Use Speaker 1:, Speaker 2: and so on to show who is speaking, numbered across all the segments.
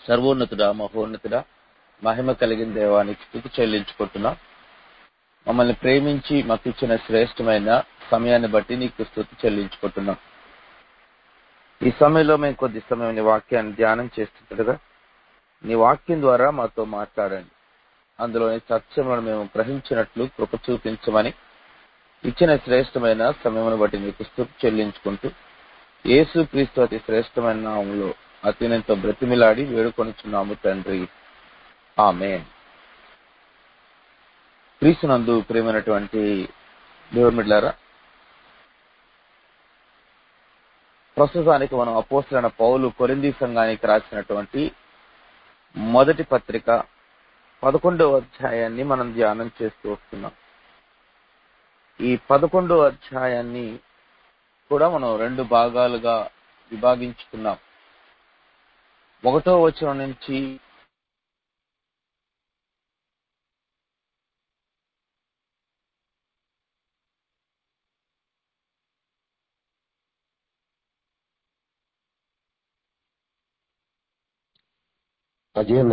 Speaker 1: సర్వోన్నతుడా మహోన్నతుడా మహిమ కలిగిన దేవానికి స్థుతి చెల్లించుకుంటున్నాం మమ్మల్ని ప్రేమించి మాకు ఇచ్చిన శ్రేష్టమైన సమయాన్ని బట్టి నీకు స్థుతి చెల్లించుకుంటున్నాం ఈ సమయంలో మేము కొద్ది సమయం నీ వాక్యాన్ని ధ్యానం చేస్తుండగా నీ వాక్యం ద్వారా మాతో మాట్లాడండి అందులోని సత్యములను మేము గ్రహించినట్లు కృప చూపించమని ఇచ్చిన శ్రేష్టమైన సమయమును బట్టి నీకు స్థుతి చెల్లించుకుంటూ యేసు క్రీస్తు అతి శ్రేష్టమైన నామంలో అత్యునంత బ్రతిమిలాడి వేడుకొనుచున్నాము తండ్రి ఆమె క్రీస్తునందు ప్రేమైనటువంటి దేవుమిడ్లారా ప్రస్తుతానికి మనం అపోస్తులైన పౌలు కొరింది సంఘానికి రాసినటువంటి మొదటి పత్రిక పదకొండవ అధ్యాయాన్ని మనం ధ్యానం చేస్తూ వస్తున్నాం ఈ పదకొండవ అధ్యాయాన్ని కూడా మనం రెండు భాగాలుగా విభాగించుకున్నాం ఒకటో వచనం నుంచి
Speaker 2: అజయన్న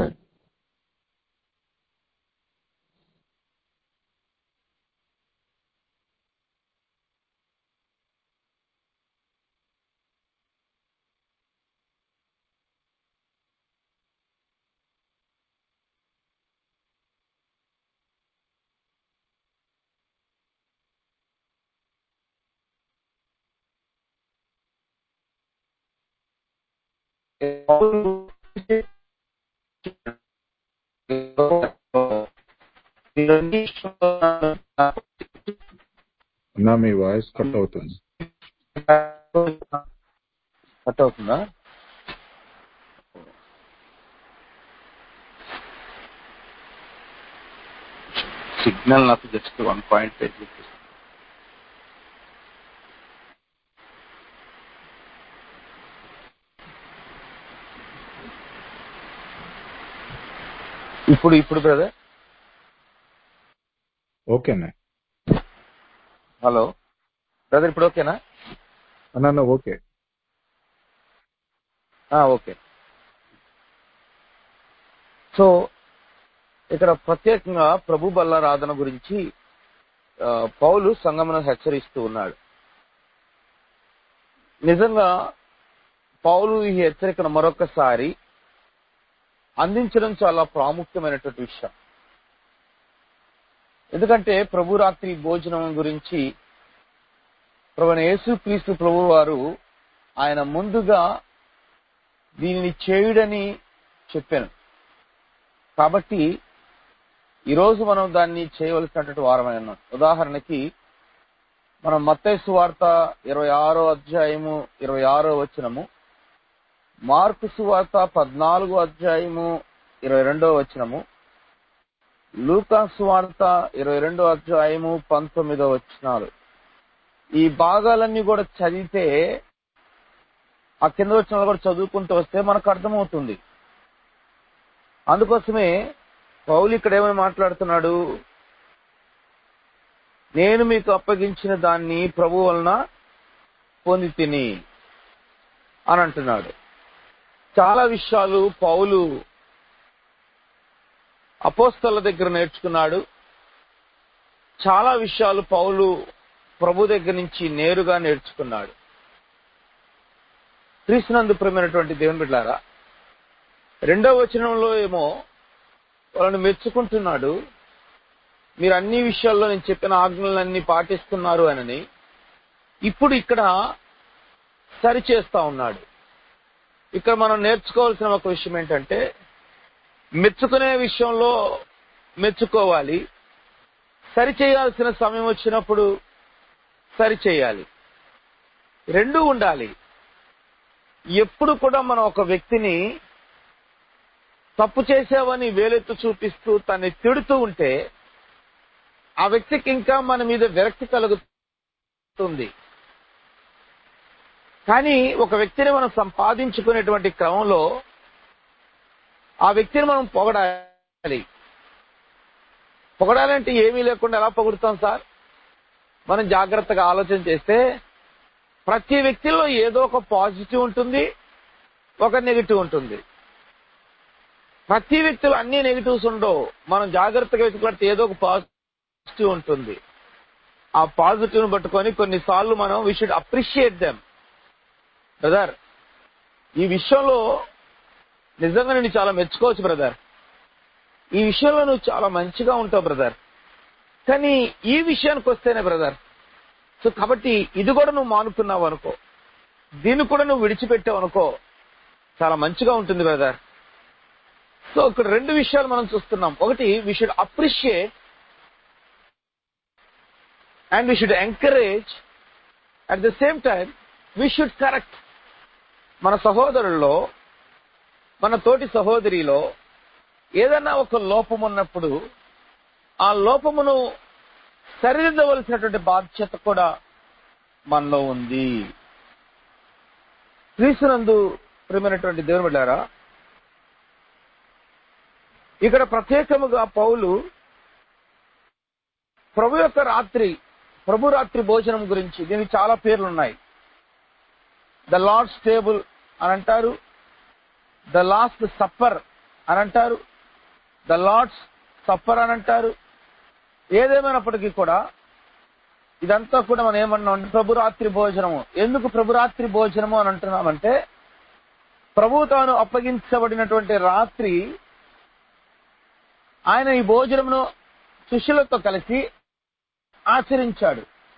Speaker 3: అన్నా మీ వాయిస్ కట్ అవుతుంది
Speaker 1: కట్ అవుతుందా సిగ్నల్ నాకు జస్ట్ వన్ పాయింట్ చూపిస్తుంది ఇప్పుడు ఇప్పుడు బ్రదర్
Speaker 3: ఓకేనా
Speaker 1: హలో బ్రదర్ ఇప్పుడు ఓకేనా
Speaker 3: అన్న ఓకే
Speaker 1: ఆ, ఓకే సో ఇక్కడ ప్రత్యేకంగా ప్రభు బల్లారాధన గురించి ఆ, పౌలు సంగమను హెచ్చరిస్తూ ఉన్నాడు నిజంగా పౌలు ఈ హెచ్చరికను మరొకసారి అందించడం చాలా ప్రాముఖ్యమైనటువంటి విషయం ఎందుకంటే ప్రభు రాత్రి భోజనం గురించి ప్రభు యేసుక్రీస్తు ప్రభు వారు ఆయన ముందుగా దీనిని చేయుడని చెప్పాను కాబట్టి ఈరోజు మనం దాన్ని చేయవలసినటువంటి వారమై ఉన్నాం ఉదాహరణకి మనం మత్తైసు వార్త ఇరవై ఆరో అధ్యాయము ఇరవై ఆరో వచనము మార్కు సువార్త పద్నాలుగో అధ్యాయము ఇరవై రెండో వచనము లూకా సువార్త ఇరవై రెండో అధ్యాయము పంతొమ్మిదో వచనాలు ఈ భాగాలన్నీ కూడా చదివితే ఆ కింద వచ్చిన కూడా చదువుకుంటూ వస్తే మనకు అర్థమవుతుంది అందుకోసమే పౌలు ఇక్కడ ఏమని మాట్లాడుతున్నాడు నేను మీకు అప్పగించిన దాన్ని ప్రభు వలన పొంది తిని అని అంటున్నాడు చాలా విషయాలు పౌలు అపోస్తల దగ్గర నేర్చుకున్నాడు చాలా విషయాలు పౌలు ప్రభు దగ్గర నుంచి నేరుగా నేర్చుకున్నాడు క్రీస్తునందు ప్రేమైనటువంటి దేవుని బిడ్డారా రెండో వచనంలో ఏమో వాళ్ళని మెచ్చుకుంటున్నాడు మీరు అన్ని విషయాల్లో నేను చెప్పిన ఆజ్ఞలన్నీ పాటిస్తున్నారు అని ఇప్పుడు ఇక్కడ సరి చేస్తా ఉన్నాడు ఇక్కడ మనం నేర్చుకోవాల్సిన ఒక విషయం ఏంటంటే మెచ్చుకునే విషయంలో మెచ్చుకోవాలి సరి చేయాల్సిన సమయం వచ్చినప్పుడు సరి చేయాలి రెండు ఉండాలి ఎప్పుడు కూడా మనం ఒక వ్యక్తిని తప్పు చేసావని వేలెత్తు చూపిస్తూ తన్ని తిడుతూ ఉంటే ఆ వ్యక్తికి ఇంకా మన మీద విరక్తి కలుగుతుంది కానీ ఒక వ్యక్తిని మనం సంపాదించుకునేటువంటి క్రమంలో ఆ వ్యక్తిని మనం పొగడాలి పొగడాలంటే ఏమీ లేకుండా ఎలా పొగుడుతాం సార్ మనం జాగ్రత్తగా ఆలోచన చేస్తే ప్రతి వ్యక్తిలో ఏదో ఒక పాజిటివ్ ఉంటుంది ఒక నెగిటివ్ ఉంటుంది ప్రతి వ్యక్తులు అన్ని నెగిటివ్స్ ఉండవు మనం జాగ్రత్తగా వెతుకులాడితే ఏదో ఒక పాజిటివ్ ఉంటుంది ఆ పాజిటివ్ ను పట్టుకొని కొన్నిసార్లు మనం we should appreciate them brother ఈ విషయంలో నిజంగా నేను చాలా మెచ్చుకోవచ్చు బ్రదర్ ఈ విషయంలో నువ్వు చాలా మంచిగా ఉంటావు బ్రదర్ కానీ ఈ విషయానికి వస్తేనే బ్రదర్ సో కాబట్టి ఇది కూడా నువ్వు మానుకున్నావు అనుకో దీన్ని కూడా నువ్వు విడిచిపెట్టావు అనుకో చాలా మంచిగా ఉంటుంది బ్రదర్ సో ఇక్కడ రెండు విషయాలు మనం చూస్తున్నాం ఒకటి we should appreciate and we should encourage at the same time we should correct మన సహోదరుల్లో మన తోటి సహోదరిలో ఏదైనా ఒక లోపం ఉన్నప్పుడు ఆ లోపమును సరిదిద్దవలసినటువంటి బాధ్యత కూడా మనలో ఉంది క్రీస్తునందు ప్రియమైనటువంటి దేవుని బిడ్డారా ఇక్కడ ప్రత్యేకముగా పౌలు ప్రభు యొక్క రాత్రి ప్రభు రాత్రి భోజనం గురించి దీనికి చాలా పేర్లు ఉన్నాయి ద లార్డ్స్ టేబుల్ అని అంటారు ద లాస్ట్ సప్పర్ అని అంటారు ద లార్డ్స్ సప్పర్ అని అంటారు ఏదేమైనప్పటికీ కూడా ఇదంతా కూడా మనం ఏమన్నాం అంటే ప్రభురాత్రి భోజనము ఎందుకు ప్రభురాత్రి భోజనము అని అంటున్నామంటే ప్రభు తాను అప్పగించబడినటువంటి రాత్రి ఆయన ఈ భోజనమును శిష్యులతో కలిసి ఆచరించాడు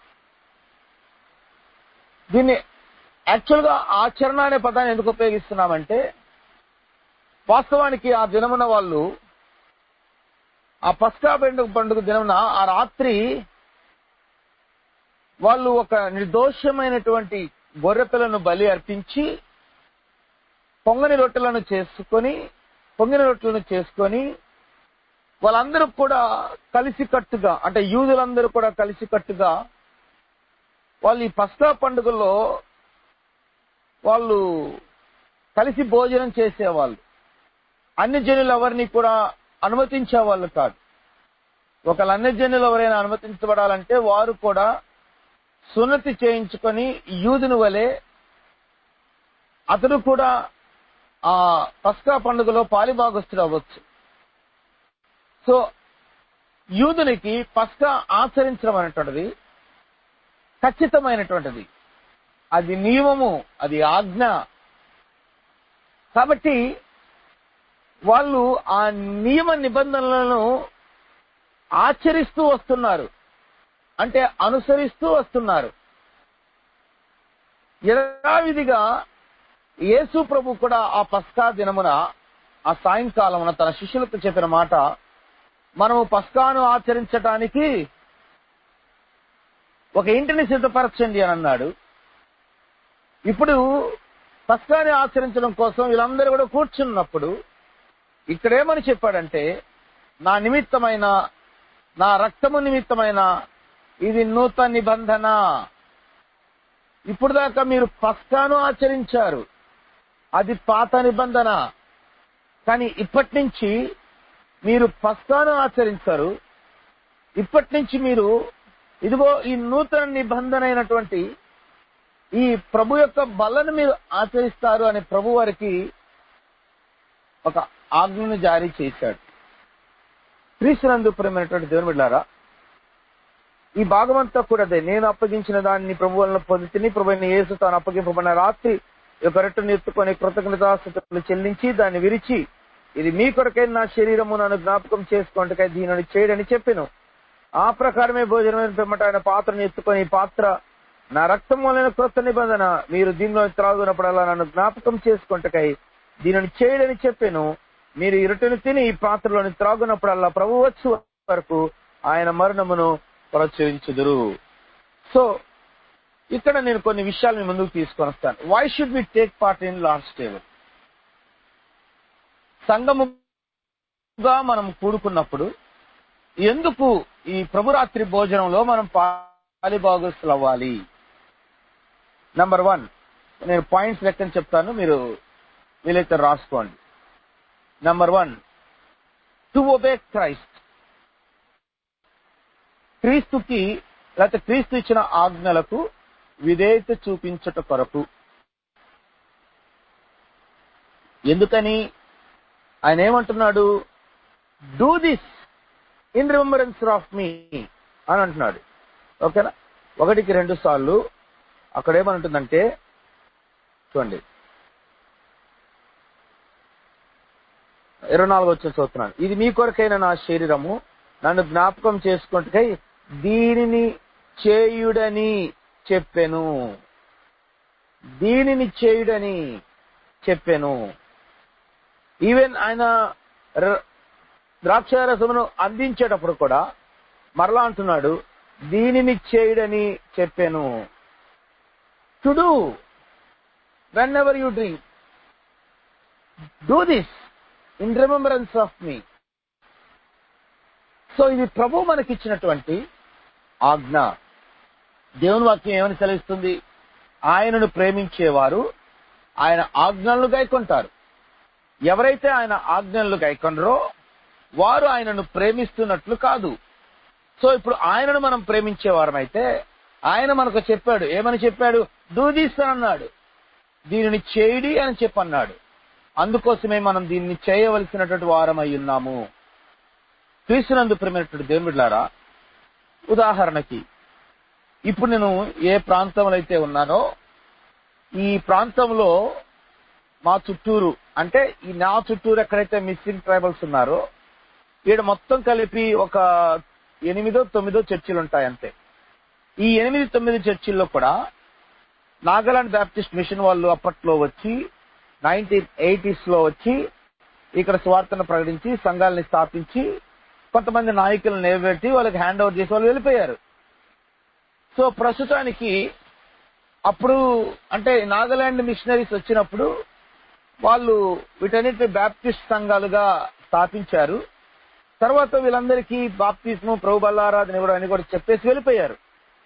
Speaker 1: దీన్ని యాక్చువల్ గా ఆచరణ అనే పదాన్ని ఎందుకు ఉపయోగిస్తున్నామంటే వాస్తవానికి ఆ దినమున వాళ్ళు ఆ పస్కా పండుగ పండుగ దినమున ఆ రాత్రి వాళ్ళు ఒక నిర్దోషమైనటువంటి గొర్రెపిల్లను బలి అర్పించి పొంగని రొట్టెలను చేసుకొని పొంగిన రొట్టెలను చేసుకొని వాళ్ళందరూ కూడా కలిసికట్టుగా అంటే యూదులందరూ కూడా కలిసికట్టుగా వాళ్ళు ఈ పస్కా పండుగలో వాళ్ళు కలిసి భోజనం చేసేవాళ్ళు అన్ని జనులు ఎవరిని కూడా అనుమతించేవాళ్ళు కాదు ఒకళ్ళ అన్ని జనులు ఎవరైనా అనుమతించబడాలంటే వారు కూడా సున్నతి చేయించుకొని యూదుని వలె అతడు కూడా ఆ పస్కా పండుగలో పాలిభాగస్తుడు అవ్వచ్చు సో యూదునికి పస్కా ఆచరించడం అనేటువంటిది ఖచ్చితమైనటువంటిది అది నియమము అది ఆజ్ఞ కాబట్టి వాళ్ళు ఆ నియమ నిబంధనలను ఆచరిస్తూ వస్తున్నారు అంటే అనుసరిస్తూ వస్తున్నారు యథావిధిగా యేసు ప్రభు కూడా ఆ పస్కా దినమున ఆ సాయంకాలమున తన శిష్యులకు చెప్పిన మాట మనము పస్కాను ఆచరించటానికి ఒక ఇంటిని సిద్ధపరచండి అని అన్నాడు ఇప్పుడు పస్కాని ఆచరించడం కోసం వీళ్ళందరూ కూడా కూర్చున్నప్పుడు ఇక్కడేమని చెప్పాడంటే నా నిమిత్తమైన నా రక్తము నిమిత్తమైన ఇది నూతన నిబంధన ఇప్పుడు దాకా మీరు పస్కాను ఆచరించారు అది పాత నిబంధన కానీ ఇప్పటి నుంచి మీరు పస్కాను ఆచరించారు ఇప్పటి నుంచి మీరు ఇదిగో ఈ నూతన నిబంధన అయినటువంటి ఈ ప్రభు యొక్క బలను మీరు ఆచరిస్తారు అని ప్రభు వారికి ఒక ఆజ్ఞను జారీ చేశాడు క్రీస్తునందు ప్రేమైనటువంటి దేవుని బిడ్డారా ఈ భాగమంతా కూడా అదే నేను అప్పగించిన దాన్ని ప్రభు వలన పొంది తిని ప్రభు యేసు తాను అప్పగింపబడిన రాత్రి ఒక రెట్టును ఎత్తుకొని కృతజ్ఞతాస్థుతులు చెల్లించి దాన్ని విరిచి ఇది మీ కొరకైన నా శరీరము నన్ను జ్ఞాపకం చేసుకోండి దీనిని చేయడని చెప్పాను ఆ ప్రకారమే భోజనమైన పిమ్మట ఆయన పాత్రను ఎత్తుకొని ఈ పాత్ర నా రక్తం వలన క్రొత్త నిబంధన మీరు దీనిలో త్రాగునప్పుడల్లా నన్ను జ్ఞాపకం చేసుకుంటకై దీనిని చేయడని చెప్పాను మీరు ఇరుటను తిని ఈ పాత్రలోని త్రాగునప్పుడల్లా ప్రభు వచ్చి వరకు ఆయన మరణమును ప్రచురించుదురు సో ఇక్కడ నేను కొన్ని విషయాలు మీ ముందుకు తీసుకొని వస్తాను why should we take part in last table సంఘముగా మనం కూడుకున్నప్పుడు ఎందుకు ఈ ప్రభురాత్రి భోజనంలో మనం పాలిభాగస్తులు అవ్వాలి నంబర్ వన్ నేను పాయింట్స్ లెక్కని చెప్తాను మీరు వీలైతే రాసుకోండి number one to obey Christ క్రీస్తుకి లేకపోతే క్రీస్తు ఇచ్చిన ఆజ్ఞలకు విధేయత చూపించుట కొరకు ఎందుకని ఆయన ఏమంటున్నాడు do this in remembrance of me అని అంటున్నాడు ఓకేనా ఒకటికి రెండు సార్లు అక్కడ ఏమంటుందంటే చూడండి ఇరవై నాలుగు వచ్చే చూస్తున్నాను ఇది మీ కొరకైన నా శరీరము నన్ను జ్ఞాపకం చేసుకుంటే దీనిని చేయుడని చెప్పెను దీనిని చేయుడని చెప్పెను ఈవెన్ ఆయన ర- ద్రాక్షారసమును అందించేటప్పుడు కూడా మరలా అంటున్నాడు దీనిని చేయుడని చెప్పాను to do whenever you drink do this in remembrance of me so ఇది ప్రభు మనకిచ్చినటువంటి ఆజ్ఞ దేవుని వాక్యం ఏమని సెలవిస్తుంది ఆయనను ప్రేమించేవారు ఆయన ఆజ్ఞలను గైకొంటారు ఎవరైతే ఆయన ఆజ్ఞలను గైకొనరో వారు ఆయనను ప్రేమిస్తున్నట్లు కాదు సో ఇప్పుడు ఆయనను మనం ప్రేమించేవారమైతే ఆయన మనకు చెప్పాడు ఏమని చెప్పాడు డూ దిస్ అని అన్నాడు దీనిని చేయుడి అని చెప్పన్నాడు అందుకోసమే మనం దీన్ని చేయవలసినటువంటి వారమై ఉన్నాము క్రీస్తునందు ప్రేమైనటువంటి దేవుడిలారా ఉదాహరణకి ఇప్పుడు నేను ఏ ప్రాంతంలో అయితే ఉన్నానో ఈ ప్రాంతంలో మా చుట్టూరు అంటే ఈ నా చుట్టూరు ఎక్కడైతే మిస్సింగ్ ట్రైబల్స్ ఉన్నారో ఈడ మొత్తం కలిపి ఒక ఎనిమిదో తొమ్మిదో చర్చిలు ఉంటాయి అంతే ఈ ఎనిమిది తొమ్మిది చర్చిల్లో కూడా నాగాలాండ్ బ్యాప్టిస్ట్ మిషన్ వాళ్ళు అప్పట్లో వచ్చి నైన్టీన్ ఎయిటీస్ లో వచ్చి ఇక్కడ స్వార్థను ప్రకటించి సంఘాలని స్థాపించి కొంతమంది నాయకులను నిలబెట్టి వాళ్ళకి హ్యాండ్ ఓవర్ చేసి వాళ్ళు వెళ్ళిపోయారు సో ప్రస్తుతానికి అప్పుడు అంటే నాగాలాండ్ మిషనరీస్ వచ్చినప్పుడు వాళ్ళు వీటన్నిటి బ్యాప్టిస్ట్ సంఘాలుగా స్థాపించారు తర్వాత వీళ్ళందరికీ బాప్తిస్ము ప్రభు బల్లారాధన ఇవ్వడం అని కూడా చెప్పేసి వెళ్ళిపోయారు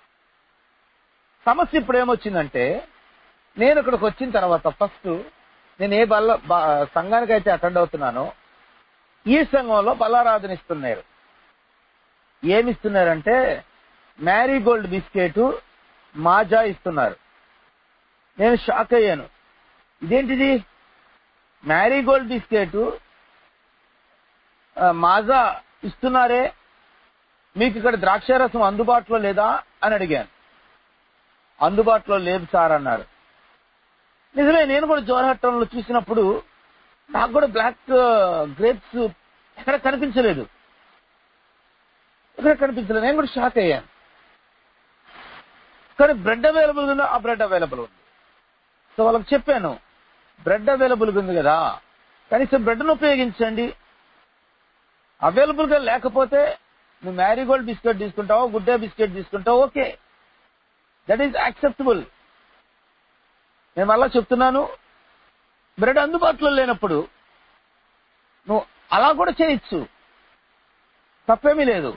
Speaker 1: సమస్య ఇప్పుడు ఏమొచ్చిందంటే నేను ఇక్కడికి వచ్చిన తర్వాత ఫస్ట్ నేను ఏ బల్ల బ- సంఘానికి అయితే అటెండ్ అవుతున్నానో ఈ సంఘంలో బల్లారాధన ఇస్తున్నారు ఏమిస్తున్నారంటే మ్యారీగోల్డ్ బిస్కెట్ మాజా ఇస్తున్నారు నేను షాక్ అయ్యాను ఇదేంటిది మ్యారీగోల్డ్ బిస్కెట్ ఆ, మాజా ఇస్తున్నారే మీకు ఇక్కడ ద్రాక్షారసం అందుబాటులో లేదా అని అడిగాను అందుబాటులో లేదు సార్ అన్నారు నిజమే నేను కూడా జోరహట్టంలో చూసినప్పుడు నాకు కూడా బ్లాక్ గ్రేప్స్ ఎక్కడ కనిపించలేదు ఎక్కడ కనిపించలేదు నేను కూడా షాక్ అయ్యాను కానీ బ్రెడ్ అవైలబుల్ ఉందో ఆ బ్రెడ్ అవైలబుల్ ఉంది సో వాళ్ళకి చెప్పాను బ్రెడ్ అవైలబుల్ ఉంది కదా కనీసం బ్రెడ్ను ఉపయోగించండి అవైలబుల్ గా లేకపోతే నువ్వు మ్యారీగోల్డ్ బిస్కెట్ తీసుకుంటావో గుడ్ డే బిస్కెట్ తీసుకుంటావో ఓకే దట్ ఈస్ యాక్సెప్టబుల్ నేను మళ్ళా చెప్తున్నాను బ్రెడ్ అందుబాటులో లేనప్పుడు నువ్వు అలా కూడా చేయొచ్చు తప్పేమీ లేదు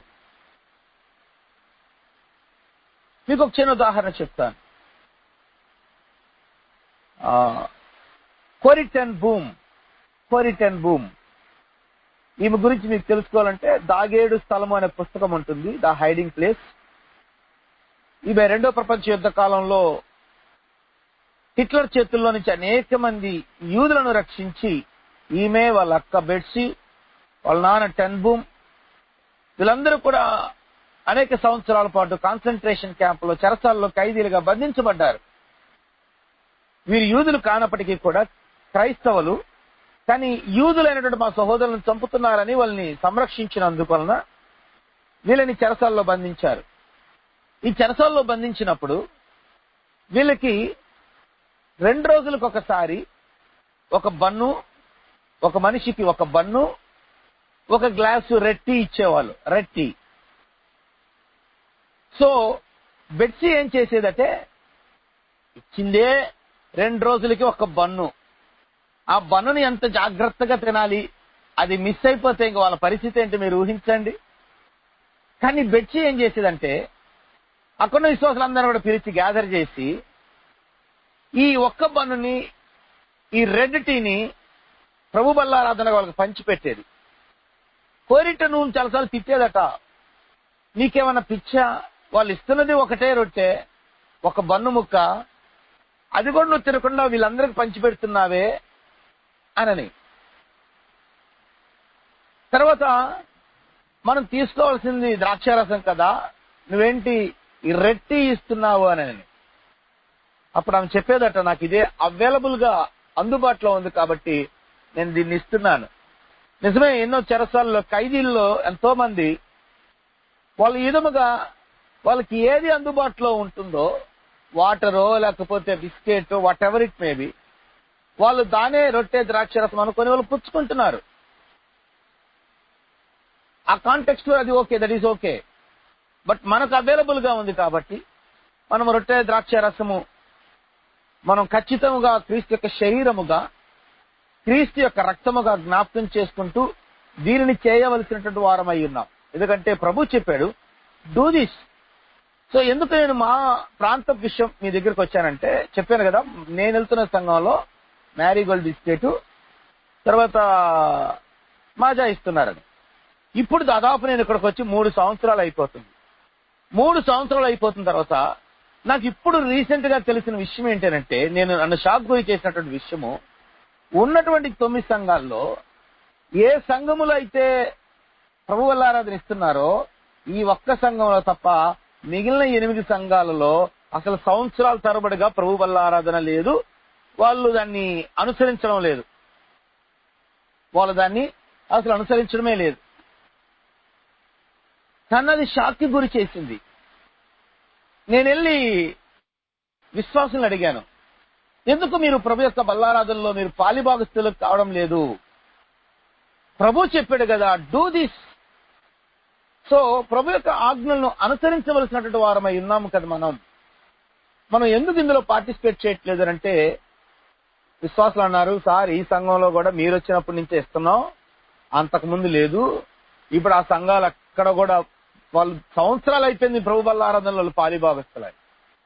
Speaker 1: మీకు ఒక చిన్న ఉదాహరణ చెప్తాను కోరిటన్ బూమ్ కోరిటన్ బూమ్ ఈమె గురించి మీకు తెలుసుకోవాలంటే దాగేడు స్థలము అనే పుస్తకం ఉంటుంది ద హైడింగ్ ప్లేస్ ఈమె రెండో ప్రపంచ యుద్ధ కాలంలో హిట్లర్ చేతుల్లో నుంచి అనేక మంది యూదులను రక్షించి ఈమె వాళ్ళ అక్క బెడ్సీ వాళ్ళ నాన్న టెన్ బూమ్ వీళ్ళందరూ కూడా అనేక సంవత్సరాల పాటు కాన్సన్ట్రేషన్ క్యాంపులో చెరసాల్లో ఖైదీలుగా బంధించబడ్డారు వీరు యూదులు కానప్పటికీ కూడా క్రైస్తవులు కానీ యూదులైనటువంటి మా సహోదరులను చంపుతున్నారని వాళ్ళని సంరక్షించినందువలన వీళ్ళని చెరసాల్లో బంధించారు ఈ చెరసాల్లో బంధించినప్పుడు వీళ్ళకి రెండు రోజులకు ఒకసారి ఒక బన్ను ఒక మనిషికి ఒక బన్ను ఒక గ్లాసు రెట్టి ఇచ్చేవాళ్ళు రెట్టి సో బెడ్సీ ఏం చేసేదంటే ఇచ్చిందే రెండు రోజులకి ఒక బన్ను ఆ బన్నుని ఎంత జాగ్రత్తగా తినాలి అది మిస్ అయిపోతే ఇంక వాళ్ళ పరిస్థితి ఏంటి మీరు ఊహించండి కానీ బెడ్సీ ఏం చేసేదంటే అక్కడ విశ్వాసులందరూ కూడా పిలిచి గ్యాదర్ చేసి ఈ ఒక్క బన్నుని ఈ రెడ్ టీని ప్రభు బల్లారాధన వాళ్ళకి పంచిపెట్టేది కోరిట నువ్వు చాలాసార్లు తిట్టేదట నీకేమన్నా పిచ్చా వాళ్ళు ఇస్తున్నది ఒకటే రొట్టె ఒక బన్ను ముక్క అది కూడా నువ్వు తినకుండా వీళ్ళందరికి పంచిపెడుతున్నావే అనని తర్వాత మనం తీసుకోవాల్సింది ద్రాక్షారసం కదా నువ్వేంటి ఈ రెట్టి ఇస్తున్నావు అని అప్పుడు ఆమె చెప్పేదట నాకు ఇదే అవైలబుల్ గా అందుబాటులో ఉంది కాబట్టి నేను దీన్ని ఇస్తున్నాను నిజమే ఎన్నో చెరసాల్లో ఖైదీల్లో ఎంతో మంది వాళ్ళు ఈ విధముగా వాళ్ళకి ఏది అందుబాటులో ఉంటుందో వాటరో లేకపోతే biscuit whatever it maybe వాళ్ళు దానే రొట్టె ద్రాక్షరసం అనుకొని వాళ్ళు పుచ్చుకుంటున్నారు ఆ కాంటెక్స్ట్ అది okay that is okay but మనకు అవైలబుల్ గా ఉంది కాబట్టి మనం రొట్టె ద్రాక్ష రసము మనం ఖచ్చితంగా క్రీస్తు యొక్క శరీరముగా క్రీస్తు యొక్క రక్తముగా జ్ఞాపకం చేసుకుంటూ దీనిని చేయవలసినటువంటి వారమై ఉన్నాం ఎందుకంటే ప్రభు చెప్పాడు డూ దిస్ సో ఎందుకు నేను మా ప్రాంత విషయం మీ దగ్గరకు వచ్చానంటే చెప్పాను కదా నేను వెళ్తున్న సంఘంలో మ్యారీగోల్డ్ బిస్కెట్ తర్వాత మాజా ఇస్తున్నారని ఇప్పుడు దాదాపు నేను ఇక్కడికి వచ్చి మూడు సంవత్సరాలు అయిపోతుంది మూడు సంవత్సరాలు అయిపోతున్న తర్వాత నాకు ఇప్పుడు రీసెంట్ గా తెలిసిన విషయం ఏంటంటే నేను నన్ను షాక్ గురి చేసినటువంటి విషయము ఉన్నటువంటి తొమ్మిది సంఘాల్లో ఏ సంఘములో అయితే ప్రభు వల్లారాధన ఇస్తున్నారో ఈ ఒక్క సంఘంలో తప్ప మిగిలిన ఎనిమిది సంఘాలలో అసలు సంవత్సరాల తరబడిగా ప్రభు వల్ల ఆరాధన లేదు వాళ్ళు దాన్ని అనుసరించడం లేదు వాళ్ళు దాన్ని అసలు అనుసరించడమే లేదు తనది షాక్కి గురి చేసింది నేను వెళ్ళి విశ్వాసులను అడిగాను ఎందుకు మీరు ప్రభు యొక్క బల్లారాధనలో మీరు పాలిభాగస్తులు కావడం లేదు ప్రభు చెప్పాడు కదా డూ దిస్ సో ప్రభు యొక్క ఆజ్ఞలను అనుసరించవలసినటువంటి వారమై ఉన్నాము కదా మనం మనం ఎందుకు ఇందులో పార్టిసిపేట్ చేయట్లేదు అంటే విశ్వాసులు అన్నారు సార్ ఈ సంఘంలో కూడా మీరు వచ్చినప్పటి నుంచే ఇస్తున్నాం అంతకు ముందు లేదు ఇప్పుడు ఆ సంఘాలు అక్కడ కూడా వాళ్ళు సంవత్సరాలు అయిపోయింది ప్రభు బల్ల ఆరాధనలో పాలిభాగస్తులాయి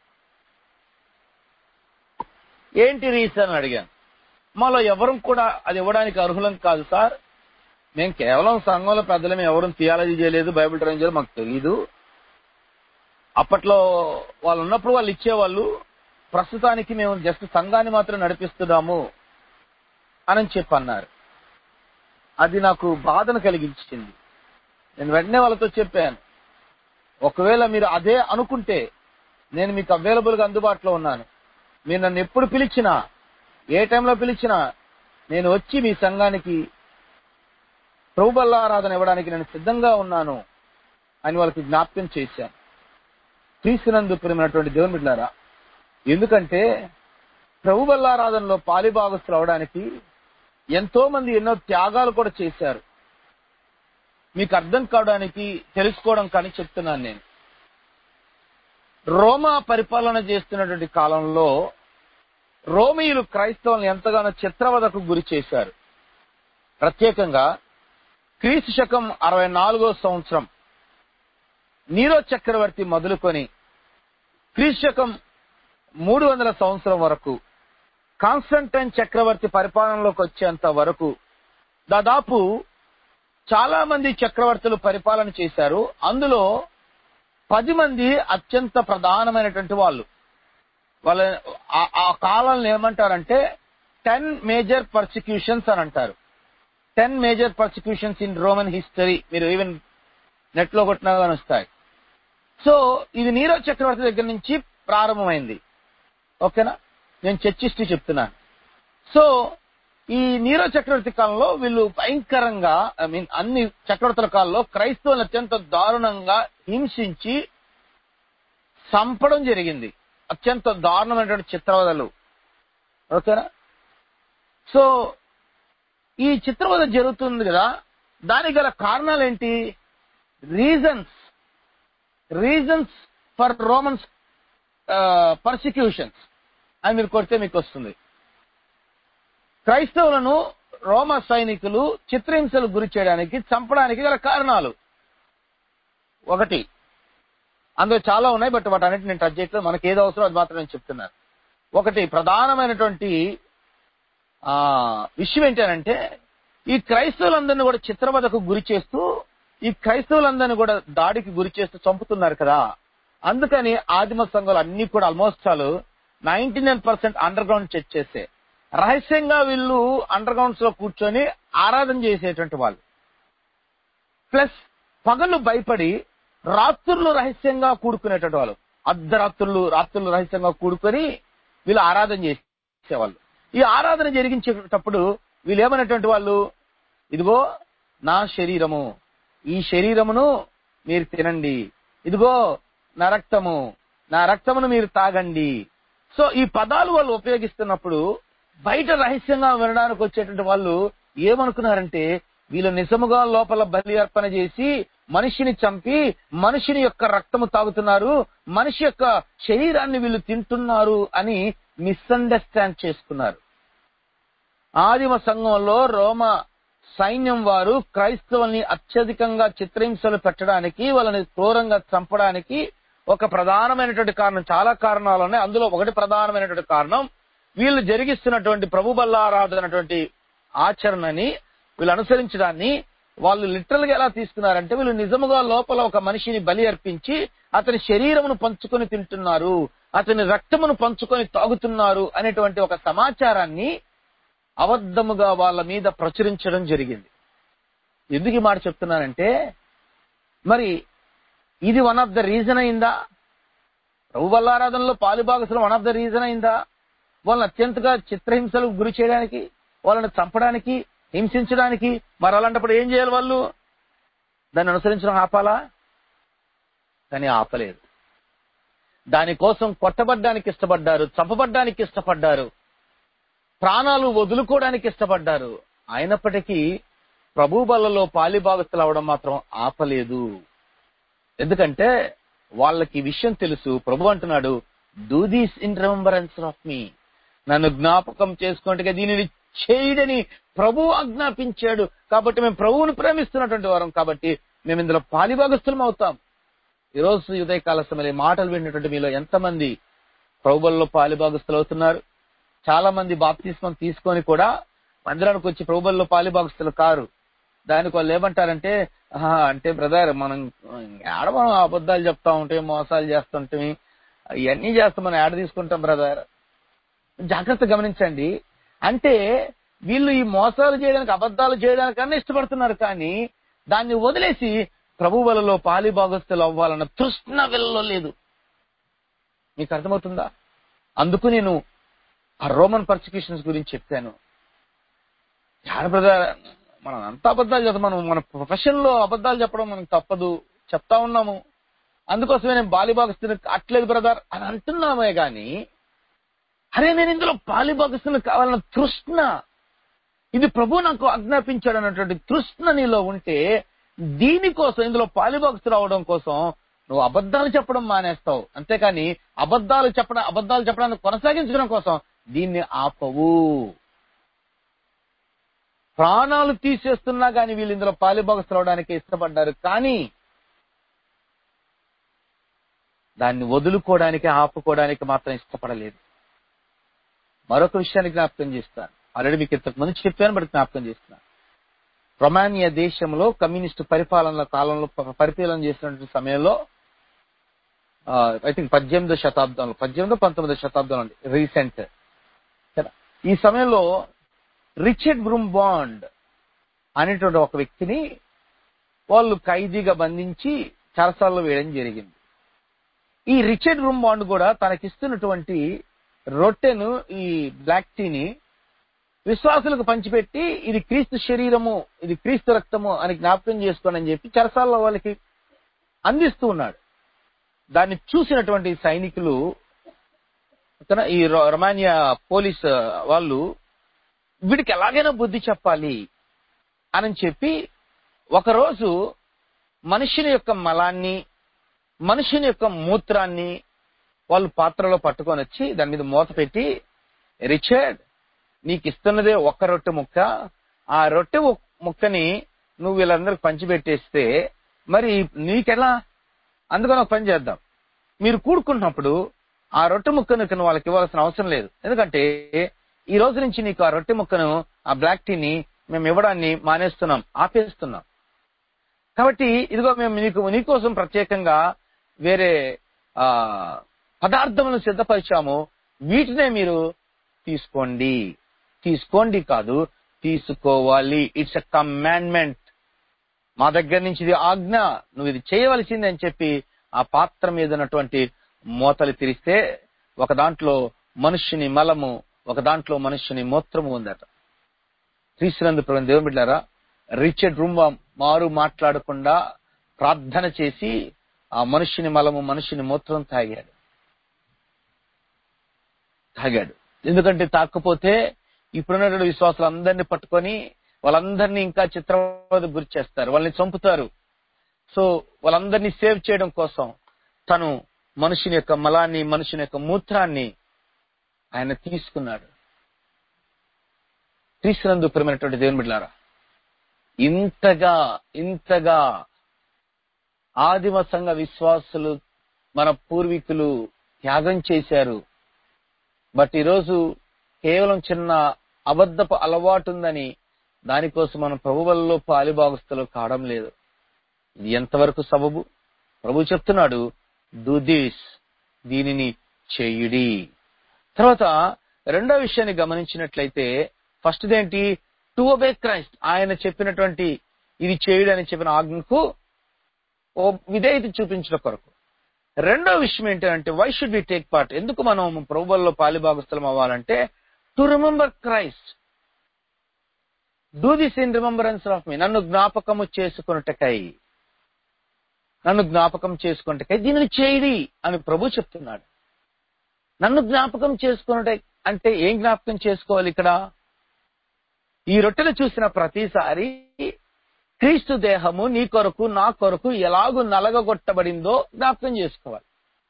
Speaker 1: ఏంటి రీజన్ అడిగాను మాలో ఎవరు కూడా అది ఇవ్వడానికి అర్హులం కాదు సార్ మేము కేవలం సంఘంలో పెద్దలమే ఎవరు థియాలజీ చేయలేదు బైబిల్ ట్రైన్ చేయలేదు మాకు తెలియదు అప్పట్లో వాళ్ళు ఉన్నప్పుడు వాళ్ళు ఇచ్చేవాళ్ళు ప్రస్తుతానికి మేము జస్ట్ సంఘాన్ని మాత్రం నడిపిస్తున్నాము అని చెప్పి అన్నారు అది నాకు బాధను కలిగించింది నేను వెంటనే వాళ్ళతో చెప్పాను ఒకవేళ మీరు అదే అనుకుంటే నేను మీకు అవైలబుల్ గా అందుబాటులో ఉన్నాను మీరు నన్ను ఎప్పుడు పిలిచినా ఏ టైంలో పిలిచినా నేను వచ్చి మీ సంఘానికి ప్రభుబల్లారాధన ఇవ్వడానికి నేను సిద్ధంగా ఉన్నాను అని వాళ్ళకి జ్ఞాపకం చేశాను క్రీస్తునందు ప్రేమైనటువంటి దేవుని బిడ్డారా ఎందుకంటే ప్రభుబల్లారాధనలో పాలిభాగస్తులు అవడానికి ఎంతో మంది ఎన్నో త్యాగాలు కూడా చేశారు మీకు అర్థం కావడానికి తెలుసుకోవడం కానీ చెప్తున్నాను నేను రోమా పరిపాలన చేస్తున్నటువంటి కాలంలో రోమియులు క్రైస్తవులను ఎంతగానో చిత్రవదకు గురి చేశారు ప్రత్యేకంగా క్రీస్తు శకం అరవై నాలుగో సంవత్సరం నీరో చక్రవర్తి మొదలుకొని క్రీస్తు శకం మూడు వందల సంవత్సరం వరకు కాన్స్టంటైన్ చక్రవర్తి పరిపాలనలోకి వచ్చేంత వరకు దాదాపు చాలా మంది చక్రవర్తులు పరిపాలన చేశారు అందులో పది మంది అత్యంత ప్రధానమైనటువంటి వాళ్ళు వాళ్ళ ఆ- ఆ కాలంలో ఏమంటారంటే టెన్ మేజర్ పర్సిక్యూషన్స్ అని అంటారు ten major persecutions in Roman history మీరు ఈవెన్ నెట్ లో కొట్టినా కానీ వస్తాయి సో ఇది నీరో చక్రవర్తి దగ్గర నుంచి ప్రారంభమైంది ఓకేనా నేను చర్చిస్తూ చెప్తున్నాను సో ఈ నీరో చక్రవర్తి కాలంలో వీళ్ళు భయంకరంగా ఐ మీన్ అన్ని చక్రవర్తుల కాలంలో క్రైస్తవులను అత్యంత దారుణంగా హింసించి చంపడం జరిగింది అత్యంత దారుణమైనటువంటి చిత్రవదలు ఓకేనా సో ఈ చిత్రవద జరుగుతుంది కదా దానికి గల కారణాలు ఏంటి reasons reasons for Romans persecutions అని మీరు కొడితే మీకు వస్తుంది క్రైస్తవులను రోమ సైనికులు చిత్రహింసలు గురి చేయడానికి చంపడానికి గల కారణాలు ఒకటి అందులో చాలా ఉన్నాయి బట్ వాటన్నిటి నేను టచ్ చేయట్లేదు మనకి ఏది అవసరం అది మాత్రం నేను చెప్తున్నాను ఒకటి ప్రధానమైనటువంటి ఆ విషయం ఏంటంటే ఈ క్రైస్తవులందరినీ కూడా చిత్రవదకు గురి చేస్తూ ఈ క్రైస్తవులందరినీ కూడా దాడికి గురి చేస్తూ చంపుతున్నారు కదా అందుకని ఆదిమ సంఘాలు అన్ని కూడా ఆల్మోస్ట్ చాలు ninety nine percent underground check చేసే రహస్యంగా వీళ్ళు అండర్ గ్రౌండ్స్ లో కూర్చొని ఆరాధన చేసేటువంటి వాళ్ళు ప్లస్ పగలు భయపడి రాత్రులు రహస్యంగా కూడుకునేటటువంటి వాళ్ళు అర్ధరాత్రులు రాత్రులు రహస్యంగా కూడుకొని వీళ్ళు ఆరాధన చేసేవాళ్ళు ఈ ఆరాధన జరిగించేటప్పుడు వీళ్ళు ఏమనేటువంటి వాళ్ళు ఇదిగో నా శరీరము ఈ శరీరమును మీరు తినండి ఇదిగో నా రక్తము నా రక్తమును మీరు తాగండి సో ఈ పదాలు వాళ్ళు ఉపయోగిస్తున్నప్పుడు బయట రహస్యంగా వినడానికి వచ్చేటువంటి వాళ్ళు ఏమనుకున్నారంటే వీళ్ళు నిజముగా లోపల బలి అర్పణ చేసి మనిషిని చంపి మనిషిని యొక్క రక్తము తాగుతున్నారు మనిషి యొక్క శరీరాన్ని వీళ్ళు తింటున్నారు అని మిస్అండర్స్టాండ్ చేసుకున్నారు ఆదిమ సంఘంలో రోమ సైన్యం వారు క్రైస్తవుల్ని అత్యధికంగా చిత్రహింసలు పెట్టడానికి వాళ్ళని క్రూరంగా చంపడానికి ఒక ప్రధానమైనటువంటి కారణం చాలా కారణాలు ఉన్నాయి అందులో ఒకటి ప్రధానమైనటువంటి కారణం వీళ్ళు జరిగిస్తున్నటువంటి ప్రభు బల్లారాధనటువంటి ఆచరణని వీళ్ళు అనుసరించడాన్ని వాళ్ళు లిటరల్ గా ఎలా తీసుకున్నారంటే వీళ్ళు నిజముగా లోపల ఒక మనిషిని బలి అర్పించి అతని శరీరమును పంచుకొని తింటున్నారు అతని రక్తమును పంచుకొని తాగుతున్నారు అనేటువంటి ఒక సమాచారాన్ని అబద్ధముగా వాళ్ళ మీద ప్రచురించడం జరిగింది ఎందుకు ఈ మాట చెప్తున్నానంటే మరి ఇది వన్ ఆఫ్ ద రీజన్ అయిందా ప్రభు బల్లారాధనలో పాలుభాగసులు వన్ ఆఫ్ ద రీజన్ అయిందా వాళ్ళని అత్యంతగా చిత్రహింసలకు గురి చేయడానికి వాళ్ళని చంపడానికి హింసించడానికి మరి అలాంటప్పుడు ఏం చేయాలి వాళ్ళు దాన్ని అనుసరించడం ఆపాలా కానీ ఆపలేదు దానికోసం కొట్టబడ్డానికి ఇష్టపడ్డారు చంపబడ్డానికి ఇష్టపడ్డారు ప్రాణాలు వదులుకోవడానికి ఇష్టపడ్డారు అయినప్పటికీ ప్రభు బలలో పాలిభాగస్తులు అవడం మాత్రం ఆపలేదు ఎందుకంటే వాళ్ళకి ఈ విషయం తెలుసు ప్రభు అంటున్నాడు do this in remembrance of me నన్ను జ్ఞాపకం చేసుకుంటే దీనిని చేయడని ప్రభు ఆజ్ఞాపించాడు కాబట్టి మేము ప్రభువుని ప్రేమిస్తున్నటువంటి వారం కాబట్టి మేము ఇందులో పాలిభాగస్తులం అవుతాం ఈ రోజు ఉదయకాల సమయంలో ఈ మాటలు విన్నటువంటి మీలో ఎంతమంది ప్రభుబల్లో పాలిభాగస్తులు అవుతున్నారు చాలా మంది బాప్తిస్మం తీసుకొని కూడా మందిరానికి వచ్చి ప్రభుబల్లో పాలిభాగస్తులు కారు దానికి వాళ్ళు ఏమంటారంటే "ఆహా, అంటే బ్రదర్ మనం ఆడ మనం అబద్ధాలు చెప్తా ఉంటే మోసాలు చేస్తుంటే ఇవన్నీ చేస్తాం మనం ఆడ తీసుకుంటాం బ్రదర్ జాగ్రత్త గమనించండి అంటే వీళ్ళు ఈ మోసాలు చేయడానికి అబద్ధాలు చేయడానికన్నా ఇష్టపడుతున్నారు కానీ దాన్ని వదిలేసి ప్రభు వలలో పాలిభాగస్తులు అవ్వాలన్న తృష్ణ వెళ్ళలో లేదు మీకు అర్థమవుతుందా అందుకు నేను ఆ రోమన్ పర్సిక్యూషన్స్ గురించి చెప్పాను యాడ బ్రదర్ మనం అంత అబద్ధాలు చెప్తాం మనం మన ప్రొఫెషన్ లో అబద్ధాలు చెప్పడం మనకు తప్పదు చెప్తా ఉన్నాము అందుకోసమే నేను బాలిభాగస్తుని అట్లేదు బ్రదర్ అని అంటున్నామే గాని అరే నేను ఇందులో పాలిభాగస్తుని కావాలన్న తృష్ణ ఇది ప్రభు నాకు ఆజ్ఞాపించాడు అన్నటువంటి తృష్ణ నీలో ఉంటే దీనికోసం ఇందులో పాలిభాగస్తులు అవడం కోసం నువ్వు అబద్ధాలు చెప్పడం మానేస్తావు అంతేకాని అబద్ధాలు చెప్పడం అబద్ధాలు చెప్పడానికి కొనసాగించడం కోసం దీన్ని ఆపవు ప్రాణాలు తీసేస్తున్నా కానీ వీళ్ళు ఇందులో పాలిభాగస్తులు అవడానికి ఇష్టపడ్డారు కానీ దాన్ని వదులుకోవడానికి ఆపుకోవడానికి మాత్రం ఇష్టపడలేదు మరొక విషయాన్ని జ్ఞాపకం చేస్తాను ఆల్రెడీ మీకు ఇంతకు ముందు చెప్పాను బట్ జ్ఞాపకం చేస్తున్నాను రొమానియా దేశంలో కమ్యూనిస్టు పరిపాలన కాలంలో ప- పరిపాలన చేసినటువంటి సమయంలో ఐ థింక్ పద్దెనిమిదో శతాబ్దంలో పద్దెనిమిదో పంతొమ్మిదో శతాబ్దంలో అండి రీసెంట్ ఈ సమయంలో రిచర్డ్ బ్రూమ్ బాండ్ అనేటువంటి ఒక వ్యక్తిని వాళ్ళు ఖైదీగా బంధించి చెరసాల్లో వేయడం జరిగింది ఈ రిచర్డ్ బ్రూమ్ బాండ్ కూడా తనకిస్తున్నటువంటి రొట్టెను ఈ బ్లాక్ టీని విశ్వాసులకు పంచిపెట్టి ఇది క్రీస్తు శరీరము ఇది క్రీస్తు రక్తము అని జ్ఞాపకం చేసుకోండి అని చెప్పి చెరసాల్లో వాళ్ళకి అందిస్తూ ఉన్నాడు దాన్ని చూసినటువంటి సైనికులు ఓకేనా, ఈ రొ- రొమానియా పోలీస్ వాళ్ళు వీడికి ఎలాగైనా బుద్ధి చెప్పాలి అని చెప్పి ఒకరోజు మనుషుని యొక్క మలాన్ని మనుషుని యొక్క మూత్రాన్ని వాళ్ళు పాత్రలో పట్టుకొని వచ్చి దాని మీద మూత పెట్టి రిచర్డ్ నీకు ఇస్తున్నదే ఒక్క రొట్టె ముక్క ఆ రొట్టె ము- ముక్కని నువ్వు వీళ్ళందరికి పంచిపెట్టేస్తే మరి నీకెలా అందుకని ఒక పని చేద్దాం మీరు కూడుకున్నప్పుడు ఆ రొట్టె ముక్కను ఇక నువ్వు వాళ్ళకి ఇవ్వాల్సిన అవసరం లేదు ఎందుకంటే ఈ రోజు నుంచి నీకు ఆ రొట్టె ముక్కను ఆ బ్లాక్ టీని మేము ఇవ్వడాన్ని మానేస్తున్నాం ఆపేస్తున్నాం కాబట్టి ఇదిగో మేము నీకు నీకోసం ప్రత్యేకంగా వేరే ఆ పదార్థములను సిద్ధపరిచాము వీటినే మీరు తీసుకోండి తీసుకోండి కాదు తీసుకోవాలి ఇట్స్ అ కమాండ్మెంట్ మా దగ్గర నుంచి ఇది ఆజ్ఞ నువ్వు ఇది చేయవలసింది అని చెప్పి ఆ పాత్ర మీద ఉన్నటువంటి మూతలు తెరిస్తే ఒక దాంట్లో మనుష్యుని మలము ఒక దాంట్లో మనుష్యుని మూత్రము ఉందట క్రీస్తునందు ప్రభు దేవుని బిడ్డారా రిచర్డ్ రూమ్ మారు మాట్లాడకుండా ప్రార్థన చేసి ఆ మనుష్యుని మలము మనుష్యుని మూత్రం తాగాడు తాగాడు ఎందుకంటే తాకపోతే ఇప్పుడున్నటువంటి విశ్వాసాలు అందరినీ పట్టుకొని వాళ్ళందరినీ ఇంకా చిత్రవద గురి చేస్తారు వాళ్ళని చంపుతారు సో వాళ్ళందరినీ సేవ్ చేయడం కోసం తను మనుషుని యొక్క మలాన్ని మనుషుని యొక్క మూత్రాన్ని ఆయన తీసుకున్నాడు తీసుకున్నందుకు ప్రేమైనటువంటి దేవుని బిడ్డారా ఇంతగా ఇంతగా ఆదిమ సంఘ విశ్వాసులు మన పూర్వీకులు త్యాగం చేశారు బట్ ఈరోజు కేవలం చిన్న అబద్ధపు అలవాటు ఉందని దానికోసం మనం ప్రభువులలో పాలిభాగస్తులు కావడం లేదు ఇది ఎంతవరకు సబబు ప్రభు చెప్తున్నాడు డూ దిస్ దీనిని చేయుడి తర్వాత రెండో విషయాన్ని గమనించినట్లయితే ఫస్ట్ ఏంటి టు ఒబే క్రైస్ట్ ఆయన చెప్పినటువంటి ఇది చేయుడు అని చెప్పిన ఆజ్ఞకు ఓ విధేయత చూపించడం కొరకు రెండో విషయం ఏంటంటే why should we take part ఎందుకు మనం ప్రభువుల్లో పాలిభాగస్థలం అవ్వాలంటే to remember Christ do this in remembrance of me నన్ను జ్ఞాపకము చేసుకున్నటకై నన్ను జ్ఞాపకం చేసుకున్నటకై దీనిని చేయడి అని ప్రభు చెప్తున్నాడు నన్ను జ్ఞాపకం చేసుకున్నట అంటే ఏం జ్ఞాపకం చేసుకోవాలి ఇక్కడ ఈ రొట్టెలు చూసిన ప్రతిసారి క్రీస్తు దేహము నీ కొరకు నా కొరకు ఎలాగూ నలగగొట్టబడిందో జ్ఞాపకం చేసుకోవాలి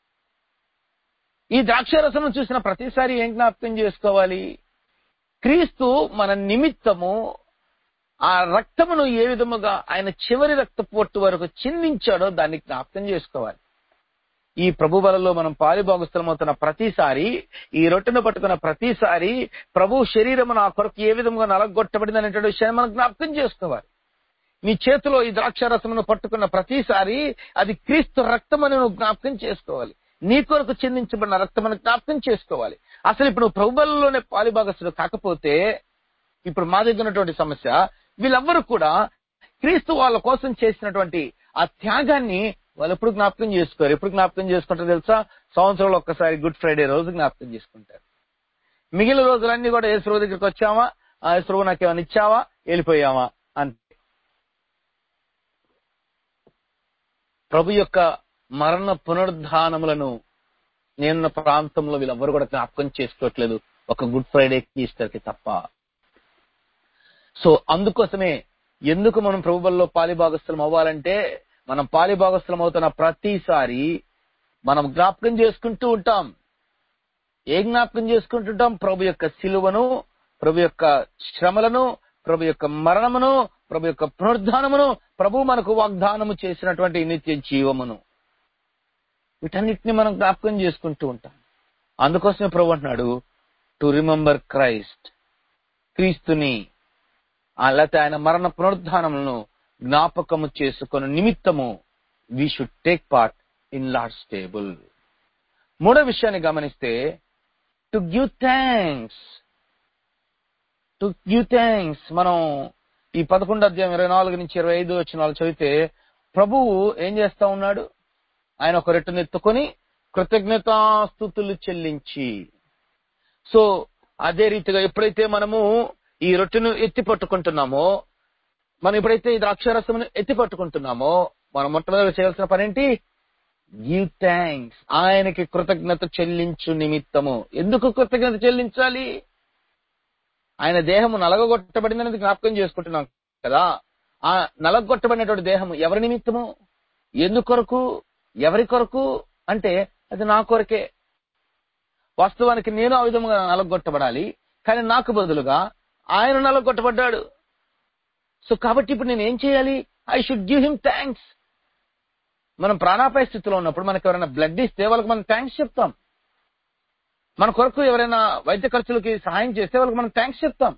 Speaker 1: ఈ ద్రాక్షరసము చూసిన ప్రతిసారి ఏం జ్ఞాపకం చేసుకోవాలి క్రీస్తు మన నిమిత్తము ఆ రక్తమును ఏ విధముగా ఆయన చివరి రక్త పొట్టు వరకు చిందించాడో దాన్ని జ్ఞాపకం చేసుకోవాలి ఈ ప్రభు బలలో మనం పాలిభాగస్థలమవుతున్న ప్రతిసారి ఈ రొట్టెను పట్టుకున్న ప్రతిసారి ప్రభు శరీరము నా కొరకు ఏ విధంగా నలగొట్టబడింది అనేటువంటి విషయాన్ని మనం జ్ఞాపకం చేసుకోవాలి నీ చేతిలో ఈ ద్రాక్షారసమును పట్టుకున్న ప్రతిసారి అది క్రీస్తు రక్తమని నువ్వు జ్ఞాపకం చేసుకోవాలి నీ కొరకు చెందించబడిన రక్తమని జ్ఞాపకం చేసుకోవాలి అసలు ఇప్పుడు నువ్వు ప్రభుబలలోనే పాలిభాగస్తుడు కాకపోతే ఇప్పుడు మా దగ్గర ఉన్నటువంటి సమస్య వీళ్ళెవ్వరూ కూడా క్రీస్తు వాళ్ళ కోసం చేసినటువంటి ఆ త్యాగాన్ని వాళ్ళు ఎప్పుడు జ్ఞాపకం చేసుకోరు ఎప్పుడు జ్ఞాపకం చేసుకుంటారు తెలుసా సంవత్సరంలో ఒక్కసారి గుడ్ ఫ్రైడే రోజు జ్ఞాపకం చేసుకుంటారు మిగిలిన రోజులన్నీ కూడా యేసు దగ్గరికి వచ్చామా ఆ యేసు నాకేమైనా ఇచ్చావా వెళ్ళిపోయామా అంతే ప్రభు యొక్క మరణ పునరుద్ధానములను నేనున్న ప్రాంతంలో వీళ్ళెవ్వరు కూడా జ్ఞాపకం చేసుకోవట్లేదు ఒక గుడ్ ఫ్రైడేకి ఈస్టర్కి తప్ప సో అందుకోసమే ఎందుకు మనం ప్రభుబల్లో పాలిభాగస్థలం అవ్వాలంటే మనం పాలిభాగస్థలం అవుతున్న ప్రతిసారి మనం జ్ఞాపకం చేసుకుంటూ ఉంటాం ఏ జ్ఞాపకం చేసుకుంటుంటాం ప్రభు యొక్క సిలువను ప్రభు యొక్క శ్రమలను ప్రభు యొక్క మరణమును ప్రభు యొక్క పునరుద్ధానమును ప్రభు మనకు వాగ్దానము చేసినటువంటి నిత్య జీవమును వీటన్నిటిని మనం జ్ఞాపకం చేసుకుంటూ ఉంటాం అందుకోసమే ప్రభు అంటున్నాడు టు రిమెంబర్ క్రైస్ట్ క్రీస్తుని లేకపోతే ఆయన మరణ పునరుద్ధానములను జ్ఞాపకము చేసుకున్న నిమిత్తము we should take part in Lord's table మూడో విషయాన్ని గమనిస్తే to give thanks to give thanks మనం ఈ పదకొండు అధ్యాయం ఇరవై నాలుగు నుంచి ఇరవై ఐదు వచ్చిన వాళ్ళు చదివితే ప్రభువు ఏం చేస్తా ఉన్నాడు ఆయన ఒక రెట్టును ఎత్తుకొని కృతజ్ఞతాస్థుతులు చెల్లించి సో అదే రీతిగా ఎప్పుడైతే మనము ఈ రొట్టెను ఎత్తి పట్టుకుంటున్నామో మనం ఎప్పుడైతే ఈ ద్రాక్షారసమును ఎత్తి పట్టుకుంటున్నామో మనం మొట్టమొదటి చేయాల్సిన పని ఏంటి గివ్ థ్యాంక్స్ ఆయనకి కృతజ్ఞత చెల్లించు నిమిత్తము ఎందుకు కృతజ్ఞత చెల్లించాలి ఆయన దేహము నలగొట్టబడిందనేది జ్ఞాపకం చేసుకుంటున్నాం కదా ఆ నలగొట్టబడినటువంటి దేహము ఎవరి నిమిత్తము ఎందు కొరకు ఎవరి కొరకు అంటే అది నా కొరకే వాస్తవానికి నేను ఆ విధముగా నలగొట్టబడాలి కానీ నాకు బదులుగా ఆయన నలగొట్టబడ్డాడు సో కాబట్టి ఇప్పుడు నేను ఏం చేయాలి I should give him thanks మనం ప్రాణాపాయ స్థితిలో ఉన్నప్పుడు మనకు ఎవరైనా బ్లడ్ ఇస్తే వాళ్ళకి మనం థ్యాంక్స్ చెప్తాం మన కొరకు ఎవరైనా వైద్య ఖర్చులకి సహాయం చేస్తే వాళ్ళకి మనం థ్యాంక్స్ చెప్తాం